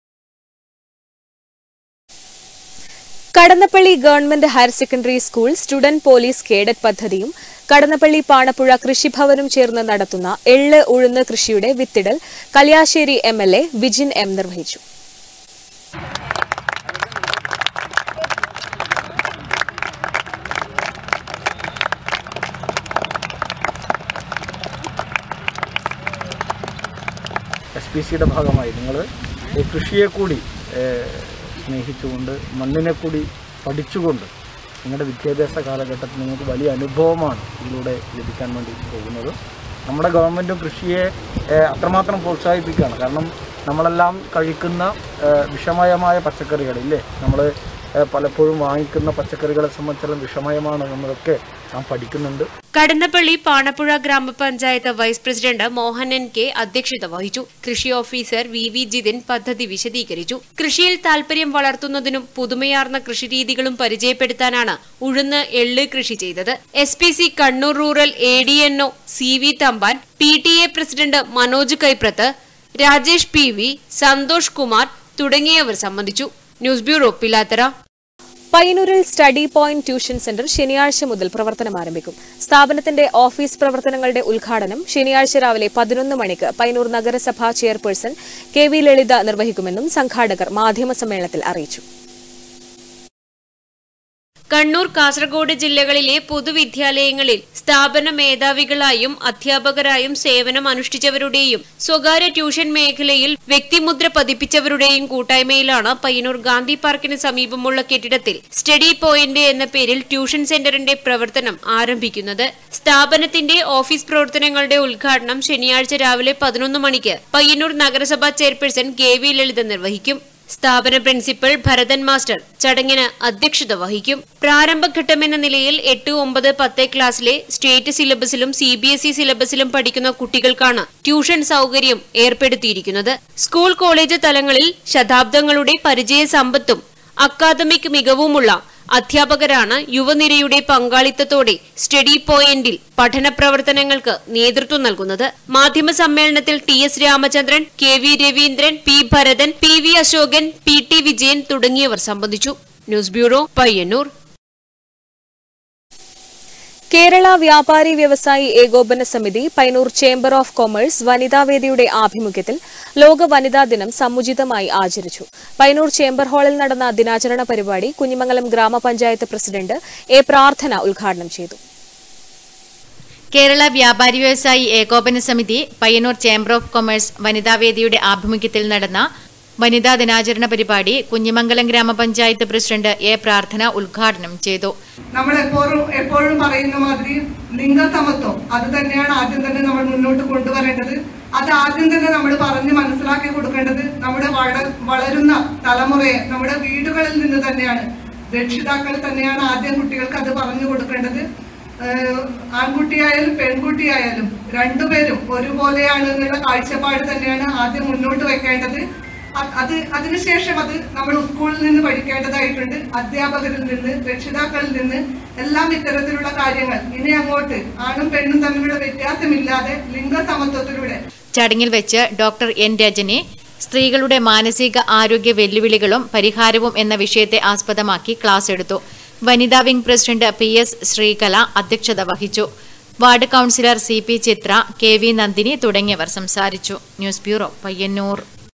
Kadannappalli government higher secondary school student police cadet പദ്ധതിയും കടന്നപ്പള്ളി പാണപ്പുഴ കൃഷിഭവനും ചേർന്ന് നടത്തുന്ന എള്ള് ഉഴുന്ന് കൃഷിയുടെ വിത്തിടൽ Kalliasseri M L A Vijin M നിർവഹിച്ചു എസ് പി സിയുടെ ഭാഗമായി നിങ്ങൾ ഈ കൃഷിയെ കൂടി ഏഹ്, സ്നേഹിച്ചുകൊണ്ട് മണ്ണിനെ കൂടി പഠിച്ചുകൊണ്ട് നിങ്ങളുടെ വിദ്യാഭ്യാസ കാലഘട്ടത്തിൽ നിങ്ങൾക്ക് വലിയ അനുഭവമാണ് ഇതിലൂടെ ലഭിക്കാൻ വേണ്ടി പോകുന്നത് നമ്മുടെ ഗവൺമെൻറ്റും കൃഷിയെ ഏഹ്, അത്രമാത്രം പ്രോത്സാഹിപ്പിക്കുകയാണ് കാരണം നമ്മളെല്ലാം കഴിക്കുന്ന ഏഹ്, വിഷമയമായ പച്ചക്കറികളില്ലേ നമ്മൾ ഏഹ്, പലപ്പോഴും വാങ്ങിക്കുന്ന പച്ചക്കറികളെ സംബന്ധിച്ചിടത്തോളം വിഷമയമാണ് എന്നതൊക്കെ നാം പഠിക്കുന്നുണ്ട് കടന്നപ്പള്ളി പാണപ്പുഴ ഗ്രാമപഞ്ചായത്ത് വൈസ് പ്രസിഡന്റ് മോഹനൻ കെ അധ്യക്ഷത വഹിച്ചു കൃഷി ഓഫീസർ വി വി ജിതിൻ പദ്ധതി വിശദീകരിച്ചു കൃഷിയിൽ താൽപര്യം വളർത്തുന്നതിനും പുതുമയാർന്ന കൃഷിരീതികളും പരിചയപ്പെടുത്താനാണ് ഉഴുന്ന് എള്ള് കൃഷി ചെയ്തത് S P C Kannur rural A D N O C V Thampan P T A president Manoj Kaiprath Rajesh P V Santhosh Kumar തുടങ്ങിയവർ സംബന്ധിച്ചു ന്യൂസ് ബ്യൂറോ പിലാത്തറ പയ്യന്നൂരിൽ സ്റ്റഡി പോയിന്റ് ട്യൂഷൻ സെന്റർ ശനിയാഴ്ച മുതൽ പ്രവർത്തനം ആരംഭിക്കും സ്ഥാപനത്തിന്റെ ഓഫീസ് പ്രവർത്തനങ്ങളുടെ ഉദ്ഘാടനം ശനിയാഴ്ച രാവിലെ പതിനൊന്ന് മണിക്ക് പയ്യന്നൂർ നഗരസഭാ ചെയർപേഴ്സൺ കെ വി ലളിത നിർവഹിക്കുമെന്നും സംഘാടകർ മാധ്യമസമ്മേളനത്തിൽ അറിയിച്ചു കണ്ണൂർ കാസർഗോഡ് ജില്ലകളിലെ പൊതുവിദ്യാലയങ്ങളിൽ സ്ഥാപന മേധാവികളായും അധ്യാപകരായും സേവനം അനുഷ്ഠിച്ചവരുടെയും സ്വകാര്യ ട്യൂഷൻ മേഖലയിൽ വ്യക്തിമുദ്ര പതിപ്പിച്ചവരുടെയും കൂട്ടായ്മയിലാണ് പയ്യന്നൂർ ഗാന്ധി പാർക്കിന് സമീപമുള്ള കെട്ടിടത്തിൽ സ്റ്റഡി പോയിന്റ് എന്ന പേരിൽ ട്യൂഷൻ സെന്ററിന്റെ പ്രവർത്തനം ആരംഭിക്കുന്നത് സ്ഥാപനത്തിന്റെ ഓഫീസ് പ്രവർത്തനങ്ങളുടെ ഉദ്ഘാടനം ശനിയാഴ്ച രാവിലെ പതിനൊന്ന് മണിക്ക് പയ്യന്നൂർ നഗരസഭാ ചെയർപേഴ്സൺ കെ വി ലളിത നിർവഹിക്കും സ്ഥാപന പ്രിൻസിപ്പൽ ഭരതൻ മാസ്റ്റർ ചടങ്ങിന് അധ്യക്ഷത വഹിക്കും പ്രാരംഭഘട്ടമെന്ന നിലയിൽ എട്ട് ഒമ്പത് പത്ത് ക്ലാസ്സിലെ സ്റ്റേറ്റ് സിലബസിലും സി ബി എസ് ഇ സിലബസിലും പഠിക്കുന്ന കുട്ടികൾക്കാണ് ട്യൂഷൻ സൗകര്യം ഏർപ്പെടുത്തിയിരിക്കുന്നത് സ്കൂൾ കോളേജ് തലങ്ങളിൽ ശതാബ്ദങ്ങളുടെ പരിചയ സമ്പത്തും അക്കാദമിക് മികവുമുള്ള അധ്യാപകരാണ് യുവനിരയുടെ പങ്കാളിത്തത്തോടെ സ്റ്റഡി പോയിന്റിൽ പഠന പ്രവർത്തനങ്ങൾക്ക് നേതൃത്വം നൽകുന്നത് മാധ്യമ സമ്മേളനത്തിൽ T S Ramachandran K V Raveendran P Bharathan P V Ashokan P T Vijayan തുടങ്ങിയവർ സംബന്ധിച്ചു ന്യൂസ് ബ്യൂറോ പയ്യന്നൂർ കേരള വ്യാപാരി വ്യവസായി ഏകോപന സമിതി പൈനൂർ ചേംബർ ഓഫ് കൊമേഴ്സ് വനിതാവേദിയുടെ ആഭിമുഖ്യത്തിൽ ലോക വനിതാ ദിനം സമുചിതമായി ആചരിച്ചു പൈനൂർ ചേംബർ ഹാളിൽ നടന്ന ദിനാചരണ പരിപാടി കുഞ്ഞിമംഗലം ഗ്രാമപഞ്ചായത്ത് പ്രസിഡന്റ് എ പ്രാർത്ഥന ഉദ്ഘാടനം ചെയ്തു കേരള വ്യാപാരി വ്യവസായി ഏകോപന സമിതി പയ്യന്നൂർ ചേംബർ ഓഫ് കൊമേഴ്സ് വനിതാവേദിയുടെ ആഭിമുഖ്യത്തിൽ നടന്ന വനിതാ ദിനാചരണ പരിപാടി കുഞ്ഞിമംഗലം ഗ്രാമപഞ്ചായത്ത് പ്രസിഡന്റ് എ പ്രാർത്ഥന ഉദ്ഘാടനം ചെയ്തു നമ്മൾ എപ്പോഴും എപ്പോഴും പറയുന്ന മാതിരി ലിംഗസമത്വം അത് തന്നെയാണ് ആദ്യം തന്നെ നമ്മൾ മുന്നോട്ട് കൊണ്ടുവരേണ്ടത് അത് ആദ്യം തന്നെ നമ്മൾ പറഞ്ഞ് മനസ്സിലാക്കി കൊടുക്കേണ്ടത് നമ്മുടെ വള വളരുന്ന തലമുറയെ നമ്മുടെ വീടുകളിൽ നിന്ന് തന്നെയാണ് രക്ഷിതാക്കൾ തന്നെയാണ് ആദ്യം കുട്ടികൾക്ക് അത് പറഞ്ഞു കൊടുക്കേണ്ടത് ഏഹ് ആൺകുട്ടിയായാലും പെൺകുട്ടിയായാലും രണ്ടുപേരും ഒരുപോലെയാണ് എന്നുള്ള കാഴ്ചപ്പാട് തന്നെയാണ് ആദ്യം മുന്നോട്ട് വെക്കേണ്ടത് അ- അത് അതിനുശേഷം അത് നമ്മൾ സ്കൂളിൽ നിന്ന് പഠിക്കേണ്ടതായിട്ടുണ്ട് അധ്യാപകരിൽ നിന്ന് രക്ഷിതാക്കളിൽ നിന്ന് എല്ലാം ഇത്തരത്തിലുള്ള കാര്യങ്ങൾ ഇനി അങ്ങോട്ട് ആണും പെണ്ണും തമ്മിലുള്ള വ്യത്യാസമില്ലാതെ ലിംഗസമത്വത്തിലൂടെ ചടങ്ങിൽ വെച്ച് ഡോക്ടർ എൻ രജനി സ്ത്രീകളുടെ മാനസിക ആരോഗ്യ വെല്ലുവിളികളും പരിഹാരവും എന്ന വിഷയത്തെ ആസ്പദമാക്കി ക്ലാസ് എടുത്തു വനിതാ wing president P S Sreekala അധ്യക്ഷത വഹിച്ചു ward councillor C P Chithra K V Nandini തുടങ്ങിയവർ സംസാരിച്ചു news bureau Payyanur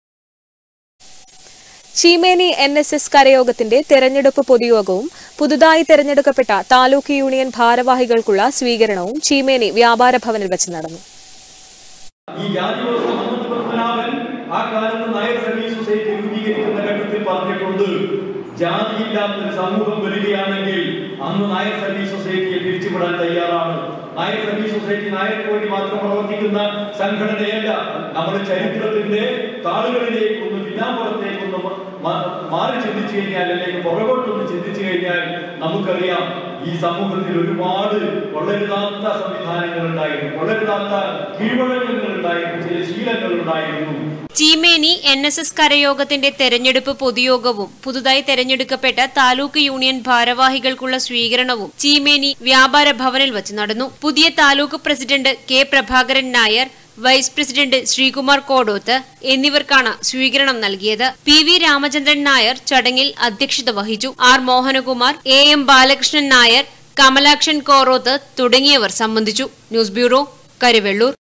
Cheemeni N S S കരയോഗത്തിന്റെ തെരഞ്ഞെടുപ്പ് പൊതുയോഗവും പുതുതായി തെരഞ്ഞെടുക്കപ്പെട്ട താലൂക്ക് യൂണിയൻ ഭാരവാഹികൾക്കുള്ള സ്വീകരണവും ചീമേനി വ്യാപാര ഭവനിൽ വെച്ച് നടന്നു ഈ ജാതി വ്യവസ്ഥ മുഹമ്മദ് പത്മനാഭൻ ആ കാലത്ത് നായർ സർവീസ് സൊസൈറ്റി രൂപീകരിക്കുന്ന ഘട്ടത്തിൽ പറഞ്ഞിട്ടുണ്ട് ജാതിയില്ലാത്തൊരു സമൂഹം വരികയാണെങ്കിൽ അന്ന് നായർ സർവീസ് സൊസൈറ്റിയെ പിരിച്ചുവിടാൻ തയ്യാറാണ് നായർ സർവീസ് സൊസൈറ്റി നായർക്ക് വേണ്ടി മാത്രം പ്രവർത്തിക്കുന്ന സംഘടനയല്ല നമ്മുടെ ചരിത്രത്തിന്റെ താളുകളിലേക്കൊന്ന് പിന്നാമ്പുറത്തേക്കൊന്ന് മ- മാറി ചിന്തിച്ചു കഴിഞ്ഞാൽ അല്ലെങ്കിൽ പുറകോട്ടൊന്ന് ചിന്തിച്ചു കഴിഞ്ഞാൽ നമുക്കറിയാം ഈ സമൂഹത്തിൽ ഒരുപാട് വളരുതാത്ത സംവിധാനങ്ങൾ ഉണ്ടായിരുന്നു വളരുതാത്ത കീഴ്വഴക്കങ്ങൾ ഉണ്ടായിരുന്നു ചില ശീലങ്ങൾ ഉണ്ടായിരുന്നു ചീമേനി എൻ എസ് എസ് കരയോഗത്തിന്റെ തെരഞ്ഞെടുപ്പ് പൊതുയോഗവും പുതുതായി തെരഞ്ഞെടുക്കപ്പെട്ട താലൂക്ക് യൂണിയൻ ഭാരവാഹികൾക്കുള്ള സ്വീകരണവും ചീമേനി വ്യാപാര ഭവനിൽ വച്ച് നടന്നു പുതിയ taluk president K Prabhakaran Nair vice president Sreekumar Kodoth എന്നിവർക്കാണ് സ്വീകരണം നൽകിയത് പി വി രാമചന്ദ്രൻ നായർ ചടങ്ങിൽ അധ്യക്ഷത വഹിച്ചു R Mohanakumar A M Balakrishnan Nair Kamalakshan Koroth തുടങ്ങിയവർ സംബന്ധിച്ചു news bureau Karivellur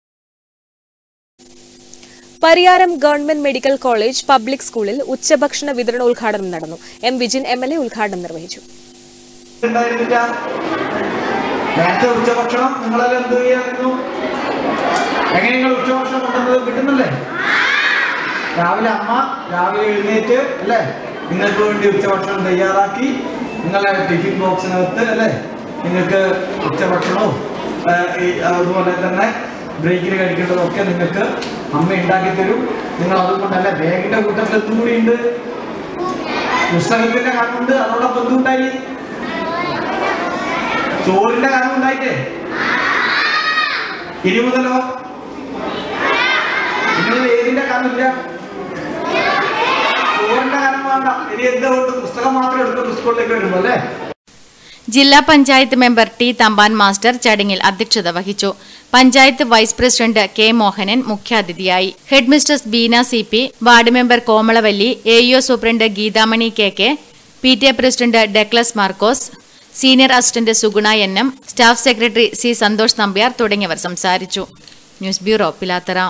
Pariyaram government medical college public സ്കൂളിൽ ഉച്ചഭക്ഷണ വിതരണോദ്ഘാടനം നടന്നു M Vijin M L A ഉദ്ഘാടനം നിർവഹിച്ചു ഉണ്ടായിരുന്നില്ല നേരത്തെ ഉച്ചഭക്ഷണം നിങ്ങളെല്ലാം എന്ത് ചെയ്യായിരുന്നു എങ്ങനെ നിങ്ങൾ ഉച്ചഭക്ഷണം കൊണ്ടുവന്നത് കിട്ടുന്നില്ലേ രാവിലെ അമ്മ രാവിലെ എഴുന്നേറ്റ് അല്ലേ നിങ്ങൾക്ക് വേണ്ടി ഉച്ചഭക്ഷണം തയ്യാറാക്കി നിങ്ങളെ ടിഫിൻ ബോക്സിനകത്ത് അല്ലേ നിങ്ങൾക്ക് ഉച്ചഭക്ഷണവും ആ, ഈ അതുപോലെ തന്നെ ബ്രേക്കിൽ കഴിക്കേണ്ടതൊക്കെ നിങ്ങൾക്ക് അമ്മ ഉണ്ടാക്കി തരും നിങ്ങൾ അതുകൊണ്ടല്ലേ ബാഗിന്റെ കൂട്ടത്തിൽ എന്തും കൂടി ഉണ്ട് പുസ്തകത്തിന്റെ കണ്ണുണ്ട് അതോടൊപ്പം എന്തുണ്ടായി ചോറിന്റെ കനം ഉണ്ടായിട്ടേ ഇനി മുതലോ ഇനി മുതൽ ഏതിന്റെ കനമില്ല ചോറിന്റെ കനം വേണ്ട ഇനി എന്തുകൊണ്ട് പുസ്തകം മാത്രം എടുക്കും സ്കൂളിലേക്ക് വരുമ്പോ അല്ലേ ജില്ലാ panchayat member T Thampan master ചടങ്ങിൽ അധ്യക്ഷത വഹിച്ചു panchayat vice president K Mohanan മുഖ്യാതിഥിയായി head mistress Beena C P ward member Komalavalli A EO superintendent Geethamani K K P T A president Douglas Markose senior assistant Suguna N M staff secretary C Santhosh Nambiar തുടങ്ങിയവർ സംസാരിച്ചു ന്യൂസ് ബ്യൂറോ പിലാത്തറ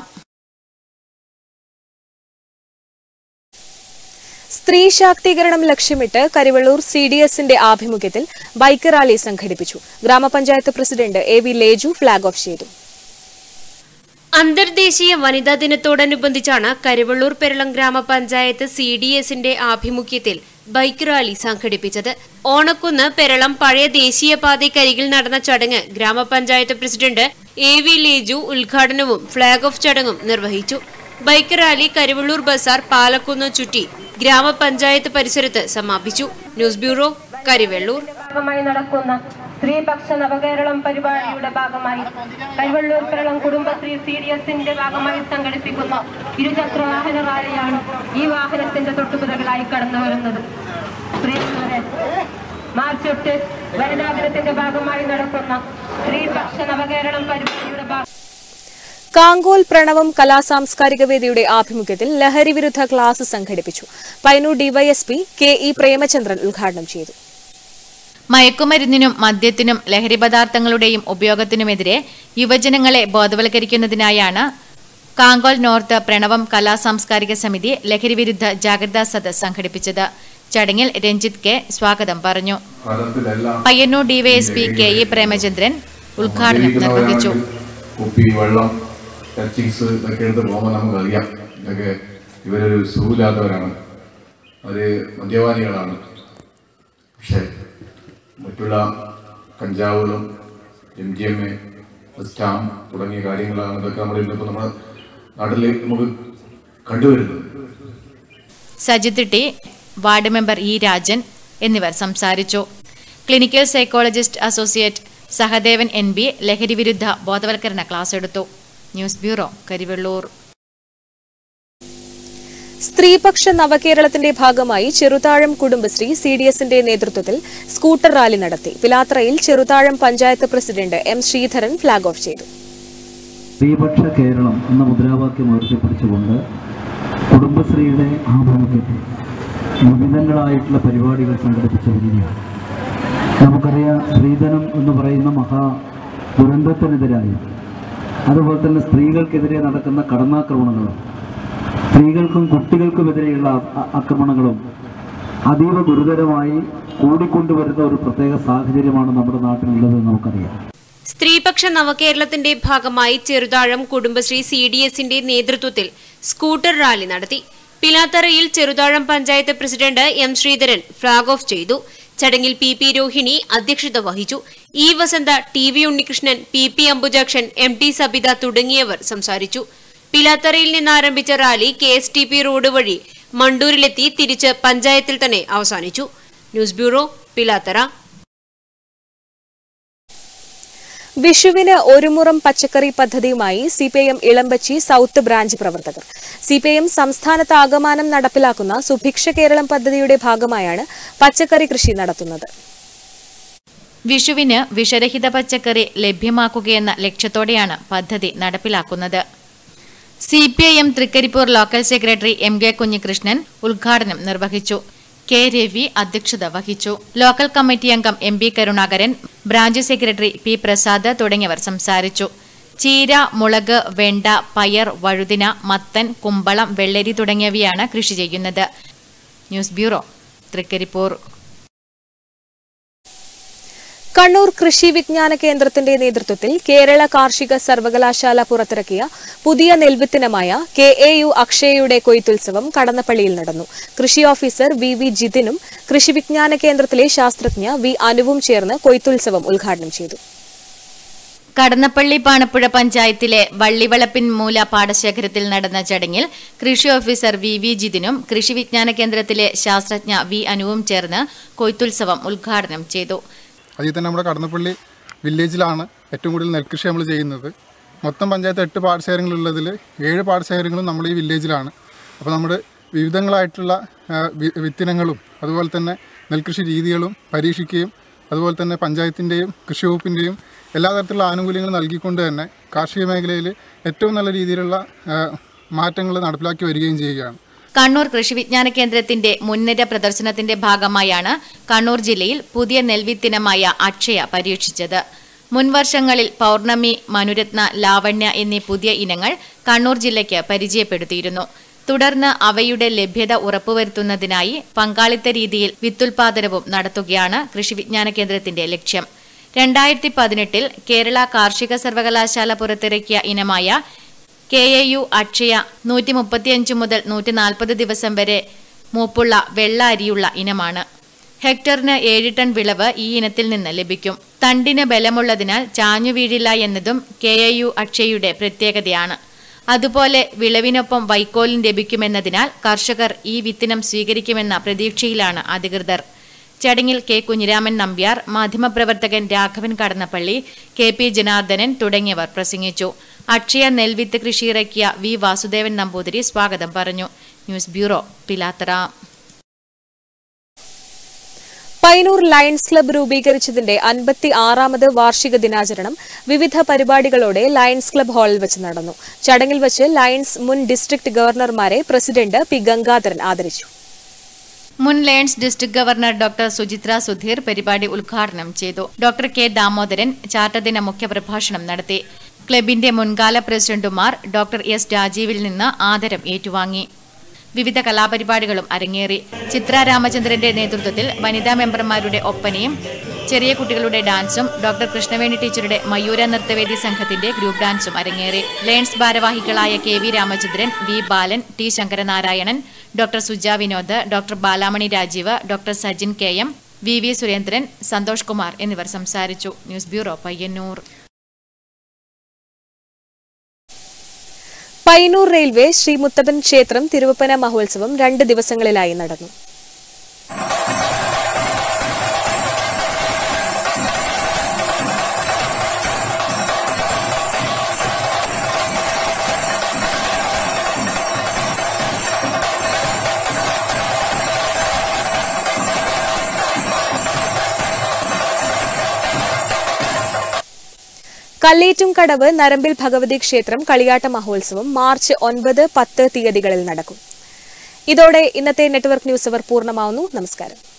സ്ത്രീ ശാക്തീകരണം ലക്ഷ്യമിട്ട് Karivellur C D എസിന്റെ ആഭിമുഖ്യത്തിൽ ബൈക്ക് റാലി സംഘടിപ്പിച്ചു ഗ്രാമപഞ്ചായത്ത് president A V Leju flag off ചെയ്തു അന്തർദേശീയ വനിതാ ദിനത്തോടനുബന്ധിച്ചാണ് കരുവള്ളൂർ പെരളം ഗ്രാമപഞ്ചായത്ത് സി ഡി എസിന്റെ ആഭിമുഖ്യത്തിൽ ബൈക്ക് റാലി സംഘടിപ്പിച്ചത് ഓണക്കുന്ന് പെരളം പഴയ ദേശീയപാതയ്ക്കരികിൽ നടന്ന ചടങ്ങ് ഗ്രാമപഞ്ചായത്ത് പ്രസിഡന്റ് എ വി ലേജു ഉദ്ഘാടനവും ഫ്ളാഗ് ഓഫ് ചടങ്ങും നിർവഹിച്ചു bike rally Karivellur bazaar Palakkunnu ചുറ്റി ഗ്രാമപഞ്ചായത്ത് പരിസരത്ത് സമാപിച്ചു ന്യൂസ് ബ്യൂറോ കരിവെള്ളൂർ ഭാഗമായി നടക്കുന്ന സ്ത്രീപക്ഷ നവകേരളം പരിപാടിയുടെ ഭാഗമായി കൈവള്ളൂർ കേരളം കുടുംബശ്രീ സി ഡി എസിന്റെ ഭാഗമായി സംഘടിപ്പിക്കുന്ന ഇരുചക്ര വാഹന റാലിയാണ് ഈ വാഹനത്തിന്റെ തൊട്ടുപുറകളായി കടന്നു വരുന്നത് പ്രിയമുള്ളവരെ മാർച്ച് എട്ട് വനിതാദിനത്തിന്റെ ഭാഗമായി നടക്കുന്ന സ്ത്രീപക്ഷ നവകേരളം പരിപാടിയുടെ ഭാഗം കാങ്കോൽ പ്രണവം കലാസാംസ്കാരിക വേദിയുടെ ആഭിമുഖ്യത്തിൽ ലഹരി വിരുദ്ധ ക്ലാസ് സംഘടിപ്പിച്ചു Payyanur DYSP K E Premachandran ഉദ്ഘാടനം ചെയ്തു മയക്കുമരുന്നിനും മദ്യത്തിനും ലഹരി പദാർത്ഥങ്ങളുടെയും ഉപയോഗത്തിനുമെതിരെ യുവജനങ്ങളെ ബോധവൽക്കരിക്കുന്നതിനായാണ് കാങ്കോൽ നോർത്ത് പ്രണവം കലാ സാംസ്കാരിക സമിതി ലഹരി വിരുദ്ധ ജാഗ്രതാ സദസ് സംഘടിപ്പിച്ചത് ചടങ്ങിൽ രഞ്ജിത്ത് കെ സ്വാഗതം പറഞ്ഞു Payyanur DYSP K E Premachandran ഉദ്ഘാടനം നിർവഹിച്ചു കുപ്പി വെള്ളം ടച്ചിങ്സ് ഇതൊക്കെ എടുത്ത് പോകുമ്പോൾ നമുക്കറിയാം ഇതൊക്കെ ഇവരൊരു സുഖമില്ലാത്തവരാണ് അവർ മദ്യപാനികളാണ് പക്ഷേ മറ്റുള്ള കഞ്ചാവുകളും M G M A stamp തുടങ്ങിയ കാര്യങ്ങളാണ് ഇതൊക്കെ നമ്മൾ ഇന്നിപ്പോൾ നമ്മൾ നാട്ടിൽ നമുക്ക് കണ്ടുവരുന്നത് Sajith T ward member E Rajan എന്നിവർ സംസാരിച്ചു clinical psychologist associate Sahadevan N B ലഹരിവിരുദ്ധ ബോധവൽക്കരണ ക്ലാസ് എടുത്തു ന്യൂസ് ബ്യൂറോ കരിവെള്ളൂർ സ്ത്രീപക്ഷ നവകേരളത്തിന്റെ ഭാഗമായി ചെറുതാഴം കുടുംബശ്രീ സി ഡി എസിന്റെ നേതൃത്വത്തിൽ സ്കൂട്ടർ റാലി നടത്തി പിലാത്രയിൽ Cheruthazham panchayat president M Sreedharan flag off ചെയ്തു സ്ത്രീപക്ഷ കേരളം എന്ന മുദ്രാവാക്യം ഉയർത്തിപ്പിടിച്ചുകൊണ്ട് കുടുംബശ്രീയുടെ ആഭിമുഖ്യത്തിൽ വിവിധങ്ങളായിട്ടുള്ള പരിപാടികൾ സംഘടിപ്പിച്ചു വരികയാണ് നമുക്കറിയാം സ്ത്രീധനം എന്ന് പറയുന്ന മഹാ ദുരന്തത്തിനെതിരായി അതുപോലെ തന്നെ സ്ത്രീകൾക്കെതിരെ നടക്കുന്ന കടന്നാക്രമണങ്ങളും സ്ത്രീകൾക്കും കുട്ടികൾക്കുമെതിരെയുള്ള അ- ആക്രമണങ്ങളും അതീവ ഗുരുതരമായി കൂടിക്കൊണ്ടുവരുന്ന ഒരു പ്രത്യേക സാഹചര്യമാണ് നമ്മുടെ നാട്ടിലുള്ളതെന്ന് നമുക്കറിയാം സ്ത്രീപക്ഷ നവകേരളത്തിന്റെ ഭാഗമായി ചെറുതാഴം കുടുംബശ്രീ സി ഡി എസിന്റെ നേതൃത്വത്തിൽ സ്കൂട്ടർ റാലി നടത്തി പിലാത്തറയിൽ Cheruthazham panchayat president M Sreedharan flag off ചെയ്തു ചടങ്ങിൽ പി പി രോഹിണി അധ്യക്ഷത വഹിച്ചു E Vasantha T V Unnikrishnan P P Ambujakshan M T Sabitha തുടങ്ങിയവർ സംസാരിച്ചു പിലാത്തറയിൽ നിന്ന് ആരംഭിച്ച rally K S T P road വഴി മണ്ടൂരിലെത്തി തിരിച്ച് പഞ്ചായത്തിൽ തന്നെ അവസാനിച്ചു ന്യൂസ് ബ്യൂറോ പിലാത്തറ വിഷുവിന് ഒരു മുറം പച്ചക്കറി പദ്ധതിയുമായി സിപിഐഎം ഇളമ്പച്ചി സൗത്ത് ബ്രാഞ്ച് പ്രവർത്തകർ സിപിഐഎം സംസ്ഥാനത്ത് ആകമാനം നടപ്പിലാക്കുന്ന സുഭിക്ഷ കേരളം പദ്ധതിയുടെ ഭാഗമായാണ് പച്ചക്കറി കൃഷി നടത്തുന്നത് വിഷുവിന് വിഷരഹിത പച്ചക്കറി ലഭ്യമാക്കുകയെന്ന ലക്ഷ്യത്തോടെയാണ് പദ്ധതി നടപ്പിലാക്കുന്നത് C P I M Trikaripur local secretary M K Kunhikrishnan ഉദ്ഘാടനം നിർവഹിച്ചു കെ രവി അധ്യക്ഷത വഹിച്ചു ലോക്കൽ കമ്മിറ്റി അംഗം M P Karunakaran branch secretary P Prasad തുടങ്ങിയവർ സംസാരിച്ചു ചീര മുളക് വെണ്ട പയർ വഴുതിന മത്തൻ കുമ്പളം വെള്ളരി തുടങ്ങിയവയാണ് കൃഷി ചെയ്യുന്നത് ന്യൂസ് ബ്യൂറോ തൃക്കരിപ്പൂർ കണ്ണൂർ കൃഷി വിജ്ഞാന കേന്ദ്രത്തിന്റെ നേതൃത്വത്തിൽ കേരള കാർഷിക സർവകലാശാല പുറത്തിറക്കിയ പുതിയ നെൽവിത്തിനമായ കെ എ യു അക്ഷയയുടെ കൊയ്ത്തുത്സവം കടന്നപ്പള്ളിയിൽ നടന്നു കൃഷി ഓഫീസർ വി വി ജിതിനും കൃഷി വിജ്ഞാന കേന്ദ്രത്തിലെ ശാസ്ത്രജ്ഞ വി അനുവും ചേർന്ന് കൊയ്ത്തുത്സവം ഉദ്ഘാടനം ചെയ്തു കടന്നപ്പള്ളി പാണപ്പുഴ പഞ്ചായത്തിലെ വള്ളിവളപ്പിൻ മൂല പാടശേഖരത്തിൽ നടന്ന ചടങ്ങിൽ കൃഷി ഓഫീസർ വി വി ജിതിനും കൃഷി വിജ്ഞാന കേന്ദ്രത്തിലെ ശാസ്ത്രജ്ഞ വി അനുവും ചേർന്ന് കൊയ്ത്തുത്സവം ഉദ്ഘാടനം ചെയ്തു അതിൽ തന്നെ നമ്മുടെ കടന്നപ്പള്ളി വില്ലേജിലാണ് ഏറ്റവും കൂടുതൽ നെൽകൃഷി നമ്മൾ ചെയ്യുന്നത് മൊത്തം പഞ്ചായത്ത് എട്ട് പാടശേഖരങ്ങളുള്ളതിൽ ഏഴ് പാടശേഖരങ്ങളും നമ്മൾ ഈ വില്ലേജിലാണ് അപ്പോൾ നമ്മുടെ വിവിധങ്ങളായിട്ടുള്ള ആ, വി- വിത്തിനങ്ങളും അതുപോലെ തന്നെ നെൽകൃഷി രീതികളും പരീക്ഷിക്കുകയും അതുപോലെ തന്നെ പഞ്ചായത്തിൻ്റെയും കൃഷി വകുപ്പിൻ്റെയും എല്ലാ തരത്തിലുള്ള ആനുകൂല്യങ്ങളും നൽകിക്കൊണ്ട് തന്നെ കാർഷിക മേഖലയിൽ ഏറ്റവും നല്ല രീതിയിലുള്ള മാറ്റങ്ങൾ നടപ്പിലാക്കി വരികയും ചെയ്യുകയാണ് കണ്ണൂർ കൃഷി വിജ്ഞാന കേന്ദ്രത്തിന്റെ മുൻനിര പ്രദർശനത്തിന്റെ ഭാഗമായാണ് കണ്ണൂർ ജില്ലയിൽ പുതിയ നെൽവിത്തിനമായ അക്ഷയ പരീക്ഷിച്ചത് മുൻവർഷങ്ങളിൽ പൗർണമി മനുരത്ന ലാവണ്യ എന്നീ പുതിയ ഇനങ്ങൾ കണ്ണൂർ ജില്ലയ്ക്ക് പരിചയപ്പെടുത്തിയിരുന്നു തുടർന്ന് അവയുടെ ലഭ്യത ഉറപ്പുവരുത്തുന്നതിനായി പങ്കാളിത്ത രീതിയിൽ വിത്തുൽപാദനവും നടത്തുകയാണ് കൃഷി വിജ്ഞാന കേന്ദ്രത്തിന്റെ ലക്ഷ്യം രണ്ടായിരത്തി പതിനെട്ടിൽ കേരള കാർഷിക സർവകലാശാല പുറത്തിറക്കിയ ഇനമായ കെ എ യു അക്ഷയ നൂറ്റി മുപ്പത്തിയഞ്ച് മുതൽ നൂറ്റി നാൽപ്പത് ദിവസം വരെ മൂപ്പുള്ള വെള്ള അരിയുള്ള ഇനമാണ് ഹെക്ടറിന് ഏഴ് ടൺ വിളവ് ഈ ഇനത്തിൽ നിന്ന് ലഭിക്കും തണ്ടിന് ബലമുള്ളതിനാൽ ചാഞ്ഞു വീഴില്ല എന്നതും കെ എ യു അക്ഷയയുടെ പ്രത്യേകതയാണ് അതുപോലെ വിളവിനൊപ്പം വൈക്കോലും ലഭിക്കുമെന്നതിനാൽ കർഷകർ ഈ വിത്തിനം സ്വീകരിക്കുമെന്ന പ്രതീക്ഷയിലാണ് അധികൃതർ ചടങ്ങിൽ കെ കുഞ്ഞിരാമൻ നമ്പ്യാർ മാധ്യമപ്രവർത്തകൻ രാഘവൻ കടന്നപ്പള്ളി കെ പി ജനാർദ്ദനൻ തുടങ്ങിയവർ പ്രസംഗിച്ചു അക്ഷയ നെൽവിത്ത് കൃഷി ഇറക്കിയ വി വാസുദേവൻ നമ്പൂതിരി സ്വാഗതം പറഞ്ഞു news bureau Pilathara Painur Lions Club രൂപീകരിച്ചതിന്റെ അൻപത്തി ആറാമത് വാർഷിക ദിനാചരണം വിവിധ പരിപാടികളോടെ ലയൺസ് ക്ലബ്ബ് ഹാളിൽ വെച്ച് നടന്നു ചടങ്ങിൽ വെച്ച് ലയൺസ് മുൻ ഡിസ്ട്രിക്ട് ഗവർണർമാരെ പ്രസിഡന്റ് പി ഗംഗാധരൻ ആദരിച്ചു മുൻ Lions district governor doctor Suchitra Sudheer പരിപാടി ഉദ്ഘാടനം ചെയ്തു ഡോക്ടർ കെ ദാമോദരൻ ചാർട്ടദിന മുഖ്യപ്രഭാഷണം നടത്തി ക്ലബിന്റെ മുൻകാല പ്രസിഡന്റുമാർ ഡോക്ടർ എസ് രാജീവിൽ നിന്ന് ആദരം ഏറ്റുവാങ്ങി വിവിധ കലാപരിപാടികളും അരങ്ങേറി ചിത്ര രാമചന്ദ്രന്റെ നേതൃത്വത്തിൽ വനിതാ മെമ്പർമാരുടെ ഒപ്പനയും ചെറിയ കുട്ടികളുടെ ഡാൻസും ഡോക്ടർ കൃഷ്ണവേണി ടീച്ചറുടെ മയൂര നൃത്തവേദി സംഘത്തിന്റെ ഗ്രൂപ്പ് ഡാൻസും അരങ്ങേറി ലയൺസ് ഭാരവാഹികളായ K V Ramachandran V Balan T Sankaranarayanan doctor Suja Vinod doctor Balamani Rajeev doctor Sajin K M V V Surendran Santhosh Kumar എന്നിവർ സംസാരിച്ചു news bureau Payyanur Payyanur railway Sri Muthappan ക്ഷേത്രം തിരുവപ്പന മഹോത്സവം രണ്ട് ദിവസങ്ങളിലായി നടന്നു കല്ലേറ്റും കടവ് നരമ്പിൽ ഭഗവതി ക്ഷേത്രം കളിയാട്ട മഹോത്സവം മാർച്ച് ഒൻപത് പത്ത് തീയതികളിൽ നടക്കും ഇതോടെ ഇന്നത്തെ നെറ്റ്വർക്ക് ന്യൂസ് അവർ പൂർണ്ണമാവുന്നു നമസ്കാരം